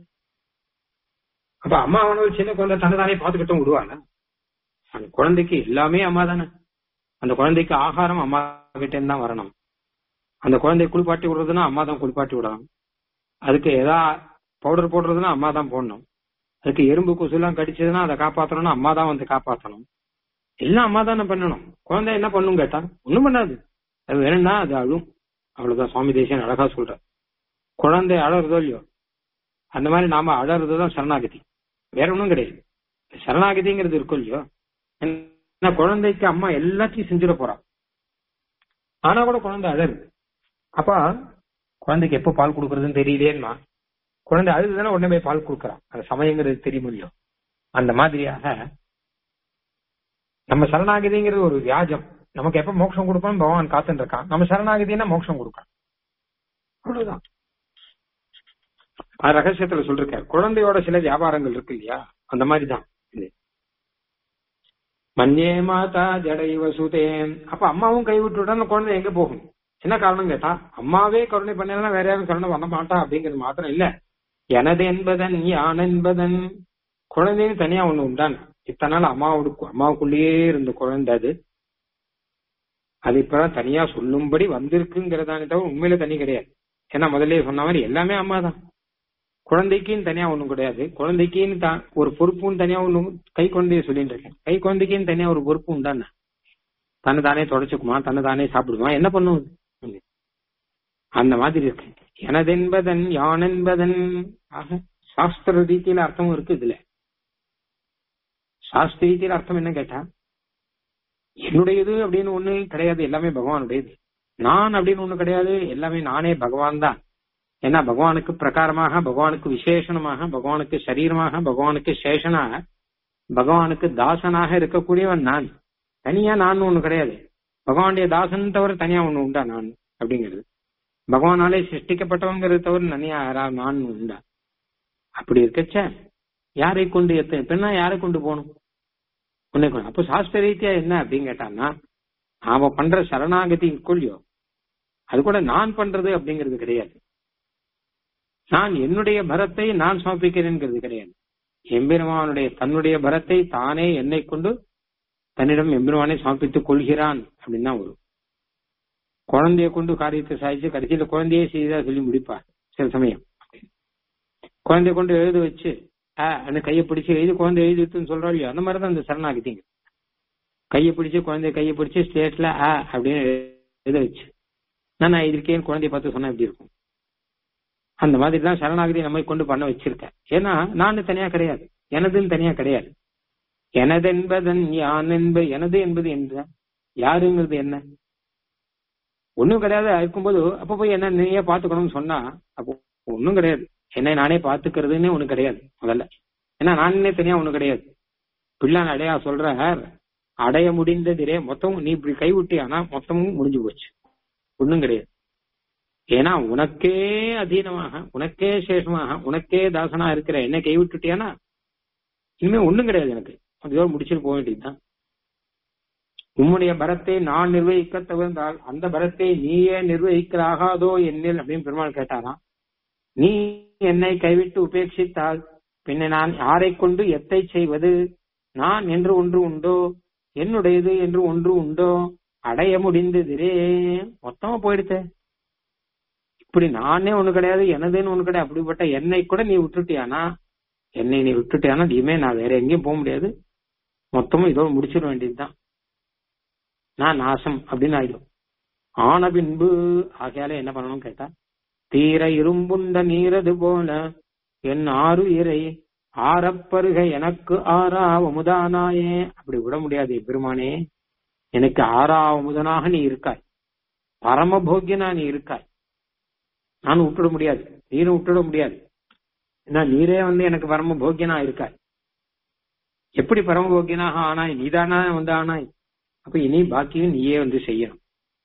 அப்ப அம்மா அவனோட சின்ன குழந்தை தன்னைதானே பார்த்துக்கிட்டும் விடுவாங்க அந்த குழந்தைக்கு எல்லாமே அம்மா தானே அந்த குழந்தைக்கு ஆகாரம் அம்மா கிட்ட இருந்து தான் வரணும் அந்த குழந்தைய குளிப்பாட்டி விடுறதுன்னா அம்மா தான் குளிப்பாட்டி விடணும் அதுக்கு ஏதா பவுடர் போடுறதுன்னா அம்மா தான் போடணும் அதுக்கு எறும்பு கொசுலாம் கடிச்சதுன்னா அதை காப்பாத்தணும்னா அம்மா தான் வந்து காப்பாத்தணும் எல்லாம் அம்மா தானே பண்ணணும் குழந்தை என்ன பண்ணும் கேட்டா ஒண்ணும் பண்ணாது அது வேணும்னா அது அழும் அவ்வளவுதான் சுவாமி தேசியன் அழகா சொல்ற குழந்தை அழறதோ இல்லையோ அந்த மாதிரி நாம அழறதுதான் சரணாகதி வேற ஒண்ணும் கிடையாது சரணாகதிங்கிறது இருக்கும் இல்லையோ ஏன்னா குழந்தைக்கு அம்மா எல்லாத்தையும் செஞ்சிட போறா ஆனா கூட குழந்தை அழறு அப்ப குழந்தைக்கு எப்ப பால் கொடுக்கறதுன்னு தெரியலேன்னா குழந்தை அழுதுதானே உடனே போய் பால் கொடுக்கறான் அந்த சமயங்கிறது தெரிய முடியும் அந்த மாதிரியாக நம்ம சரணாகதிங்கிறது ஒரு வியாஜம் நமக்கு எப்ப மோட்சம் கொடுப்பான்னு பகவான் காத்துட்டு இருக்கான் நம்ம சரணாகதினா மோட்சம் கொடுக்கான் அவ்வளவுதான் அது ரகசியத்துல சொல்லிருக்க குழந்தையோட சில வியாபாரங்கள் இருக்கு இல்லையா அந்த மாதிரிதான் இது மஞ்சே மாதா ஜடை வசுதேன் அப்ப அம்மாவும் கைவிட்டு அந்த குழந்தை எங்க போகும் என்ன காரணம் கேட்டா அம்மாவே கருணை பண்ணலாம் வேற யாரும் கருணை பண்ண மாட்டா அப்படிங்கிறது மாத்திரம் இல்ல எனது என்பதன் யான் என்பதன் குழந்தைன்னு தனியா ஒண்ணு உண்டான் இத்தனை நாள் அம்மாவோட அம்மாவுக்குள்ளேயே இருந்த குழந்தை அது அது இப்பதான் தனியா சொல்லும்படி வந்திருக்குங்கிறதானே தவிர உண்மையில தனி கிடையாது ஏன்னா முதல்ல சொன்ன மாதிரி எல்லாமே அம்மா தான் குழந்தைக்குன்னு தனியா ஒண்ணும் கிடையாது குழந்தைக்குன்னு தான் ஒரு பொறுப்புன்னு தனியா ஒண்ணு கை குழந்தைய சொல்லிட்டு இருக்கேன் கை குழந்தைக்குன்னு தனியா ஒரு பொறுப்பு உண்டான தன்னை தானே தொடச்சுக்குமா தன்னை தானே சாப்பிடுமா என்ன பண்ணும் அந்த மாதிரி இருக்கு எனதென்பதன் யான் என்பதன் ஆக சாஸ்திர ரீதியில அர்த்தமும் இருக்கு இதுல சாஸ்திர ரீதியில அர்த்தம் என்ன கேட்டா என்னுடையது அப்படின்னு ஒண்ணு கிடையாது எல்லாமே பகவானுடையது நான் அப்படின்னு ஒண்ணு கிடையாது எல்லாமே நானே பகவான் தான் ஏன்னா பகவானுக்கு பிரகாரமாக பகவானுக்கு விசேஷணமாக பகவானுக்கு சரீரமாக பகவானுக்கு சேஷனாக பகவானுக்கு தாசனாக இருக்கக்கூடியவன் நான் தனியா நான் ஒண்ணு கிடையாது பகவானுடைய தாசன் தவிர தனியா ஒண்ணு உண்டா நான் அப்படிங்கிறது பகவானாலே சிருஷ்டிக்கப்பட்டவங்கிறது தவிர தனியா யாராவது நான் உண்டா அப்படி இருக்கச்ச யாரை கொண்டு எத்த எப்படின்னா யாரை கொண்டு போகணும் உன்னை கொண்டு அப்போ சாஸ்திர ரீதியா என்ன அப்படின்னு கேட்டான்னா நாம பண்ற சரணாகதி கொள்ளியோ அது கூட நான் பண்றது அப்படிங்கிறது கிடையாது நான் என்னுடைய பரத்தை நான் சமர்ப்பிக்கிறேங்கிறது கிடையாது எம்பெருமானுடைய தன்னுடைய பரத்தை தானே என்னை கொண்டு தன்னிடம் எம்பெருமானை சமர்ப்பித்துக் கொள்கிறான் அப்படின்னு தான் வரும் குழந்தைய கொண்டு காரியத்தை சாதிச்சு கடைசியில குழந்தையே செய்தா சொல்லி முடிப்பார் சில சமயம் குழந்தைய கொண்டு எழுத வச்சு அந்த கையை பிடிச்சு எழுதி குழந்தை எழுதிட்டுன்னு சொல்றோம் இல்லையோ அந்த மாதிரி தான் இந்த சரணாகதிங்க கையை பிடிச்சு குழந்தைய கையை பிடிச்சு ஸ்டேட்ல ஆ அப்படின்னு எழுத வச்சு நான் எழுதிருக்கேன் குழந்தைய பார்த்து சொன்னா எப்படி இருக்கும் அந்த மாதிரி தான் சரணாகதி நம்மை கொண்டு பண்ண வச்சிருக்கேன் ஏன்னா நான் தனியா கிடையாது எனதுன்னு தனியா கிடையாது எனதென்பதன் யான் என்பது எனது என்பது என்ன யாருங்கிறது என்ன ஒண்ணும் கிடையாது இருக்கும்போது அப்ப போய் என்ன நீயே பாத்துக்கணும்னு சொன்னா அப்போ ஒண்ணும் கிடையாது என்னை நானே பாத்துக்கிறதுன்னு ஒண்ணு கிடையாது முதல்ல ஏன்னா நானே தனியா ஒண்ணு கிடையாது பிள்ளான் அடையா சொல்ற அடைய முடிந்ததிலே மொத்தமும் நீ இப்படி கைவிட்டியானா மொத்தமும் முடிஞ்சு போச்சு ஒண்ணும் கிடையாது ஏன்னா உனக்கே அதீனமாக உனக்கே சேஷமாக உனக்கே தாசனா இருக்கிற என்னை கைவிட்டுட்டியானா இனிமே ஒண்ணும் கிடையாது எனக்கு அதோட முடிச்சுட்டு போக வேண்டியதுதான் உம்முடைய பரத்தை நான் நிர்வகிக்க தவிர்த்தால் அந்த பரத்தை நீயே நிர்வகிக்கலாகாதோ என்னில் அப்படின்னு பெருமாள் கேட்டாராம் நீ என்னை கைவிட்டு உபேட்சித்தால் பின்ன நான் யாரை கொண்டு எத்தை செய்வது நான் என்று ஒன்று உண்டோ என்னுடையது என்று ஒன்று உண்டோ அடைய முடிந்ததிரே மொத்தமா போயிடுத்தே இப்படி நானே ஒண்ணு கிடையாது எனதுன்னு ஒண்ணு கிடையாது அப்படிப்பட்ட என்னை கூட நீ விட்டுட்டியானா என்னை நீ விட்டுட்டியானா இனிமே நான் வேற எங்கேயும் போக முடியாது மொத்தமும் இதோட முடிச்சிட வேண்டியதுதான் நான் நாசம் அப்படின்னு ஆயிடும் ஆன பின்பு ஆகையால என்ன பண்ணணும் கேட்டா தீர இரும்புண்ட நீரது போல என் ஆறு இறை ஆரப்பருக எனக்கு ஆறாவமுதானாயே அப்படி விட முடியாது பெருமானே எனக்கு ஆறாவமுதனாக நீ இருக்காய் பரமபோக்கியனா நீ இருக்காய் நானும் விட்டுட முடியாது நீரும் விட்டுட முடியாது ஏன்னா நீரே வந்து எனக்கு பரம போக்கியனா இருக்காய் எப்படி பரம போக்கியனாக ஆனாய் நீதானா வந்து ஆனாய் அப்ப இனி பாக்கியும் நீயே வந்து செய்யணும்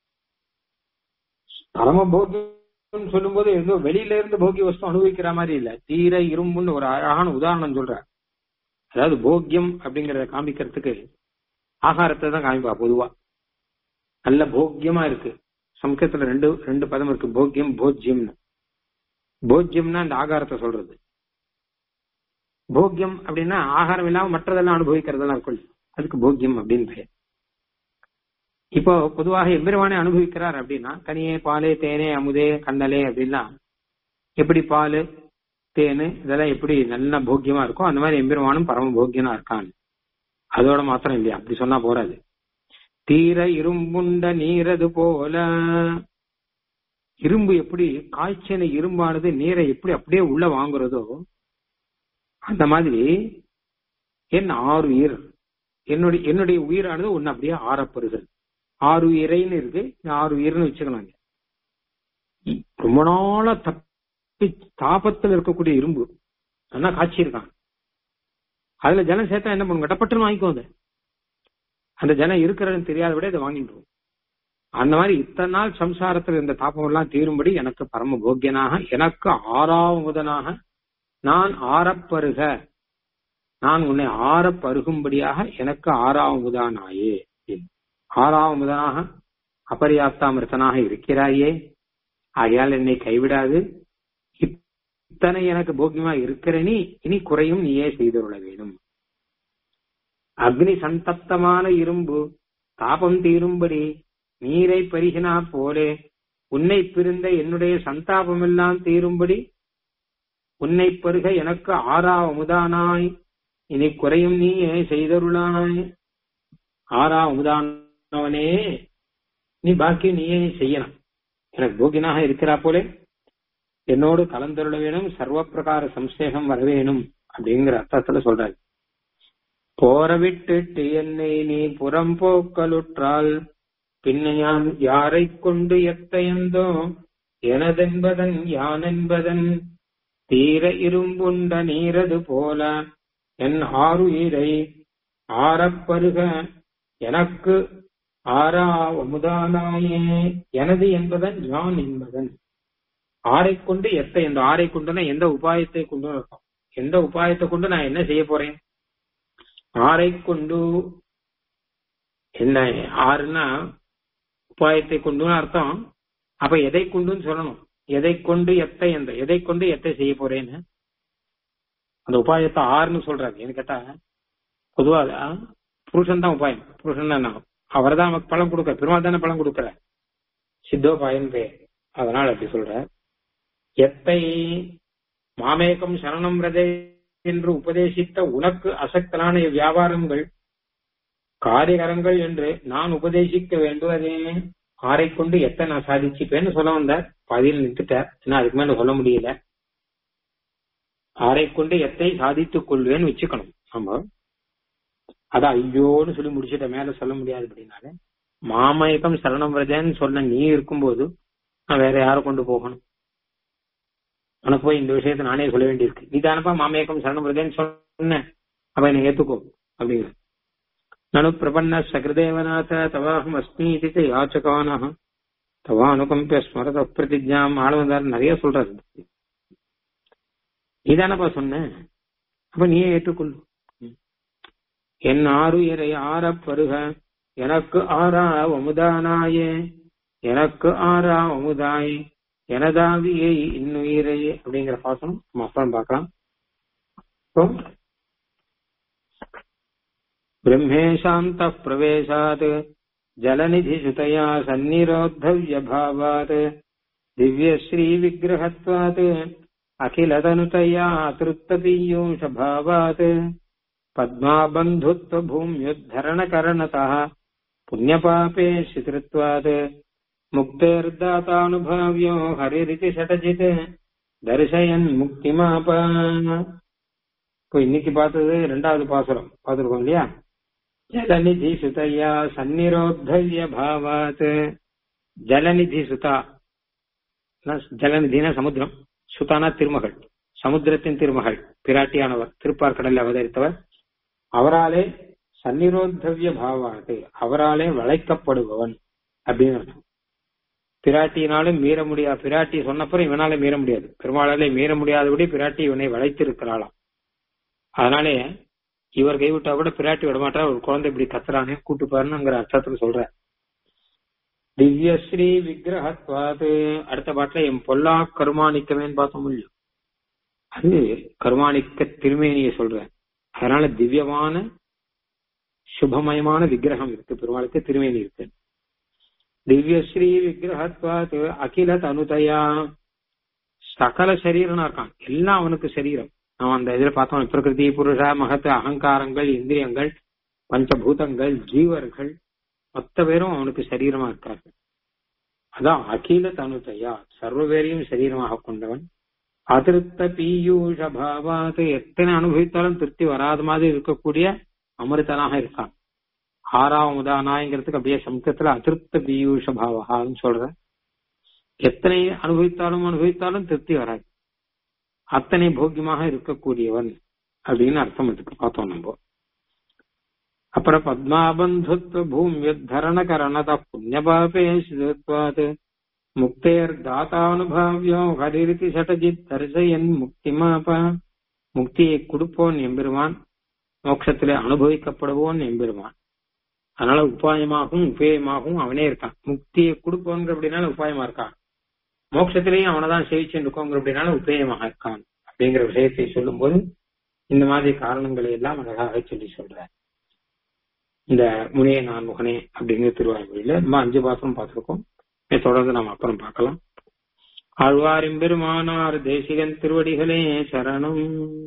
பரம போக்கியம் சொல்லும்போது ஏதோ வெளியில இருந்து போக்கிய வஸ்து அனுபவிக்கிற மாதிரி இல்ல தீர இரும்புன்னு ஒரு அழகான உதாரணம் சொல்ற அதாவது போக்கியம் அப்படிங்கறத காமிக்கிறதுக்கு ஆகாரத்தை தான் காமிப்பா பொதுவா நல்ல போக்கியமா இருக்கு சம்ஸ்கிருதத்துல ரெண்டு ரெண்டு பதம் இருக்கு போக்கியம் போஜ்யம்னு போஜ்யம்னா இந்த ஆகாரத்தை சொல்றது போக்கியம் அப்படின்னா ஆகாரம் இல்லாம மற்றதெல்லாம் அனுபவிக்கிறதெல்லாம் இருக்கும் அதுக்கு போக்கியம் அப்படின்னு பெயர் இப்போ பொதுவாக எம்பெருமானே அனுபவிக்கிறார் அப்படின்னா கனியே பாலே தேனே அமுதே கண்ணலே அப்படின்னா எப்படி பால் தேனு இதெல்லாம் எப்படி நல்ல போக்கியமா இருக்கும் அந்த மாதிரி எம்பெருமானும் பரம போக்கியனா இருக்கான் அதோட மாத்திரம் இல்லையா அப்படி சொன்னா போறாது தீர இரும்புண்ட நீரது போல இரும்பு எப்படி காய்ச்சன இரும்பானது நீரை எப்படி அப்படியே உள்ள வாங்குறதோ அந்த மாதிரி என் ஆறு உயிர் என்னுடைய என்னுடைய உயிரானது ஒன்னு அப்படியே ஆறப்பெறுகிறது ஆறு உயிரைன்னு இருக்கு ஆறு உயிர்னு வச்சுக்கலாங்க ரொம்ப நாளா தப்பி தாபத்தில் இருக்கக்கூடிய இரும்பு நல்லா காய்ச்சி இருக்கான் அதுல ஜனம் சேர்த்தா என்ன பண்ணும் கடப்பட்டுன்னு வாங்கிக்கோ அதை அந்த ஜனம் இருக்கிறதுன்னு தெரியாத விட இதை வாங்கிட்டு அந்த மாதிரி இத்தனை நாள் சம்சாரத்தில் இருந்த தாபம் எல்லாம் தீரும்படி எனக்கு பரம போக்கியனாக எனக்கு ஆறாவதுனாக நான் ஆறப்பருக நான் உன்னை ஆறப்பருகும்படியாக எனக்கு ஆறாவதுதானாயே ஆறாவதுனாக அபரியாப்தாமிருத்தனாக இருக்கிறாயே ஆகையால் என்னை கைவிடாது இத்தனை எனக்கு போக்கியமா இருக்கிற நீ இனி குறையும் நீயே செய்துள்ள வேணும் அக்னி சந்தப்தமான இரும்பு தாபம் தீரும்படி நீரை பருகினா போலே உன்னை பிரிந்த என்னுடைய சந்தாபம் எல்லாம் தீரும்படி உன்னை பருக எனக்கு ஆறா அமுதானாய் இனி குறையும் நீயே செய்தருளாய் ஆறா அமுதானவனே நீ பாக்கி நீயே செய்யணும் எனக்கு போகினாக இருக்கிறா போலே என்னோடு கலந்தருள வேணும் சர்வ பிரகார சம்சேகம் வர வேணும் அப்படிங்கிற அர்த்தத்துல சொல்றாரு போற விட்டுட்டு என்னை நீ புறம் போக்கலுற்றால் பின்ன யான் யாரை கொண்டு எத்தையந்தோ எனதென்பதன் யான் என்பதன் தீர இரும்புண்ட நீரது போல என் ஆறுயிரை ஆரப்பருக எனக்கு ஆரா அமுதானாயே எனது என்பதன் யான் என்பதன் ஆரை கொண்டு எத்த இந்த ஆரை கொண்டுனா எந்த உபாயத்தை கொண்டு அர்த்தம் எந்த உபாயத்தை கொண்டு நான் என்ன செய்ய போறேன் ஆரை கொண்டு என்ன ஆறுனா உபாயத்தை கொண்டுன்னு அர்த்தம் அப்ப எதை கொண்டுன்னு சொல்லணும் எதை கொண்டு எத்தை எந்த எதை கொண்டு எத்தை செய்ய போறேன்னு அந்த உபாயத்தை ஆறுன்னு சொல்றாரு எனக்கு கேட்டா பொதுவா புருஷன் தான் உபாயம் புருஷன் தான் அவர் தான் நமக்கு பழம் கொடுக்க பெருமாள் தானே பழம் கொடுக்கற சித்தோபாயன் பேர் அதனால அப்படி சொல்ற எத்தை மாமேகம் சரணம் ரதே என்று உபதேசித்த உனக்கு அசக்தலான வியாபாரங்கள் காரியகரங்கள் என்று நான் உபதேசிக்க வேண்டுவதே ஆரை கொண்டு எத்தை நான் சாதிச்சுப்பேன்னு சொல்ல வந்தார் பாதியில் நிறுத்திட்டார் ஏன்னா அதுக்கு மேல சொல்ல முடியல ஆரை கொண்டு எத்தை சாதித்துக் கொள்வேன்னு வச்சுக்கணும் நம்ம அதான் ஐயோன்னு சொல்லி முடிச்சுட்ட மேல சொல்ல முடியாது அப்படின்னால மாமயக்கம் சரணம் வரதேன்னு சொன்ன நீ இருக்கும்போது நான் வேற யாரை கொண்டு போகணும் உனக்கு போய் இந்த விஷயத்த நானே சொல்ல வேண்டியிருக்கு நீ தானப்பா மாமயக்கம் சரணம் வரதேன்னு சொன்னேன் அப்ப என்னை ஏத்துக்கோ அப்படிங்கிற நனு பிரபன்ன சகிருதேவநாத தவாஹம் அஸ்மி இது யாச்சகான தவா அனுகம்பிய ஸ்மரத பிரதிஜாம் ஆளுவந்தார் நிறைய சொல்றாரு நீ தானப்பா சொன்ன அப்ப நீயே ஏற்றுக்கொள்ளு என் ஆறுயிரை ஆற பருக எனக்கு ஆறா அமுதானாயே எனக்கு ஆறா அமுதாய் எனதாவியை இன்னுயிரை அப்படிங்கிற பாசனம் நம்ம அப்புறம் பார்க்கலாம் பிரம்மேஷாந்த பிரவேசாத் ஜலநிதி சுதயா சந்நிரோத்தவ்ய பாவாத் திவ்யஸ்ரீ விக்கிரகத்வாத் அகிலதனுதயா திருப்த பீயூஷ பாவாத் पद्माबन्धुत्व भूम्युद्धरणकरणतः पुण्यपापे शिकृत्वात् मुक्तेर्दातानुभाव्यो हरिरिति षटजित् தரிசயன் முக்திமாப இப்போ இன்னைக்கு பார்த்தது ரெண்டாவது பாசுரம் பார்த்துருக்கோம் இல்லையா ஜலநிதி சுதையா சந்நிரோத்தவ்ய பாவாத் ஜலநிதி சுதா ஜலநிதினா சமுத்திரம் சுதானா திருமகள் சமுத்திரத்தின் திருமகள் பிராட்டியானவர் திருப்பார்கடலில் அவதரித்தவர் அவராலே சந்நிரோத்தவிய பாவாது அவராலே வளைக்கப்படுபவன் அப்படின்னு அர்த்தம் பிராட்டியினாலும் மீற முடியாது பிராட்டி சொன்னப்புறம் இவனாலே மீற முடியாது பெருமாளாலே மீற முடியாதபடி பிராட்டி இவனை வளைத்திருக்கிறாளாம் அதனாலே இவர் கைவிட்டா கூட பிராட்டி விடமாட்டா ஒரு குழந்தை இப்படி கத்துறானே கூட்டு பாருங்கிற அர்த்தத்துல சொல்ற திவ்யஸ்ரீ விக்கிரகத்வாது அடுத்த பாட்டுல என் பொல்லா கருமாணிக்கமேன்னு பார்த்த முடியும் அது கருமாணிக்க திருமேனிய சொல்ற அதனால திவ்யமான சுபமயமான விக்கிரகம் இருக்கு பெருமாளுக்கு திருமேனி இருக்கு திவ்யஸ்ரீ விக்கிரகத்வாத் அகில தனுதயா சகல சரீரனா இருக்கான் எல்லாம் அவனுக்கு சரீரம் அவன் அந்த இதுல பார்த்தோம் பிரகிருதி புருஷ மகத்து அகங்காரங்கள் இந்திரியங்கள் பஞ்சபூதங்கள் ஜீவர்கள் மொத்த பேரும் அவனுக்கு சரீரமா இருக்கார்கள் அதான் அகில தனுதயா சர்வ பேரையும் சரீரமாக கொண்டவன் அதிருப்த பீயூஷ பாவாத் எத்தனை அனுபவித்தாலும் திருப்தி வராத மாதிரி இருக்கக்கூடிய அமிர்தனாக இருக்கான் ஆறாம் உதானாங்கிறதுக்கு அப்படியே சமூகத்துல அதிருப்த பீயூஷ பாவகான்னு சொல்ற எத்தனை அனுபவித்தாலும் அனுபவித்தாலும் திருப்தி வராது அத்தனை போக்கியமாக இருக்கக்கூடியவன் அப்படின்னு அர்த்தம் இதுக்கு பார்த்தோம் நம்ம அப்புறம் பத்மாபந்துத்வ பூமியுத்தரண கரணத புண்ணியபாபே சிதத்வாத் முக்தேர்தாத்தானுபாவியோ ஹரிரிதி சட்டஜித் தரிசையன் முக்திமாப முக்தியை கொடுப்போன் எம்பெருமான் மோட்சத்திலே அனுபவிக்கப்படுவோன் எம்பெருமான் அதனால உபாயமாகவும் உபேயமாகவும் அவனே இருக்கான் முக்தியை கொடுப்போங்கிற அப்படின்னால உபாயமா இருக்கான் மோட்சத்திலேயும் அவனைதான் சேவிச்சுட்டு இருக்கோங்கிற அப்படின்னால உபேயமாக இருக்கான் அப்படிங்கிற விஷயத்தை சொல்லும் போது இந்த மாதிரி காரணங்களை எல்லாம் அழகாக சொல்லி சொல்ற இந்த முனைய நான் முகனே அப்படிங்கிற திருவாய்மொழியில நம்ம அஞ்சு பாசம் பார்த்திருக்கோம் தொடர்ந்து நாம் அப்புறம் பார்க்கலாம் ஆழ்வாரின் பெருமானார் தேசிகன் திருவடிகளே சரணம்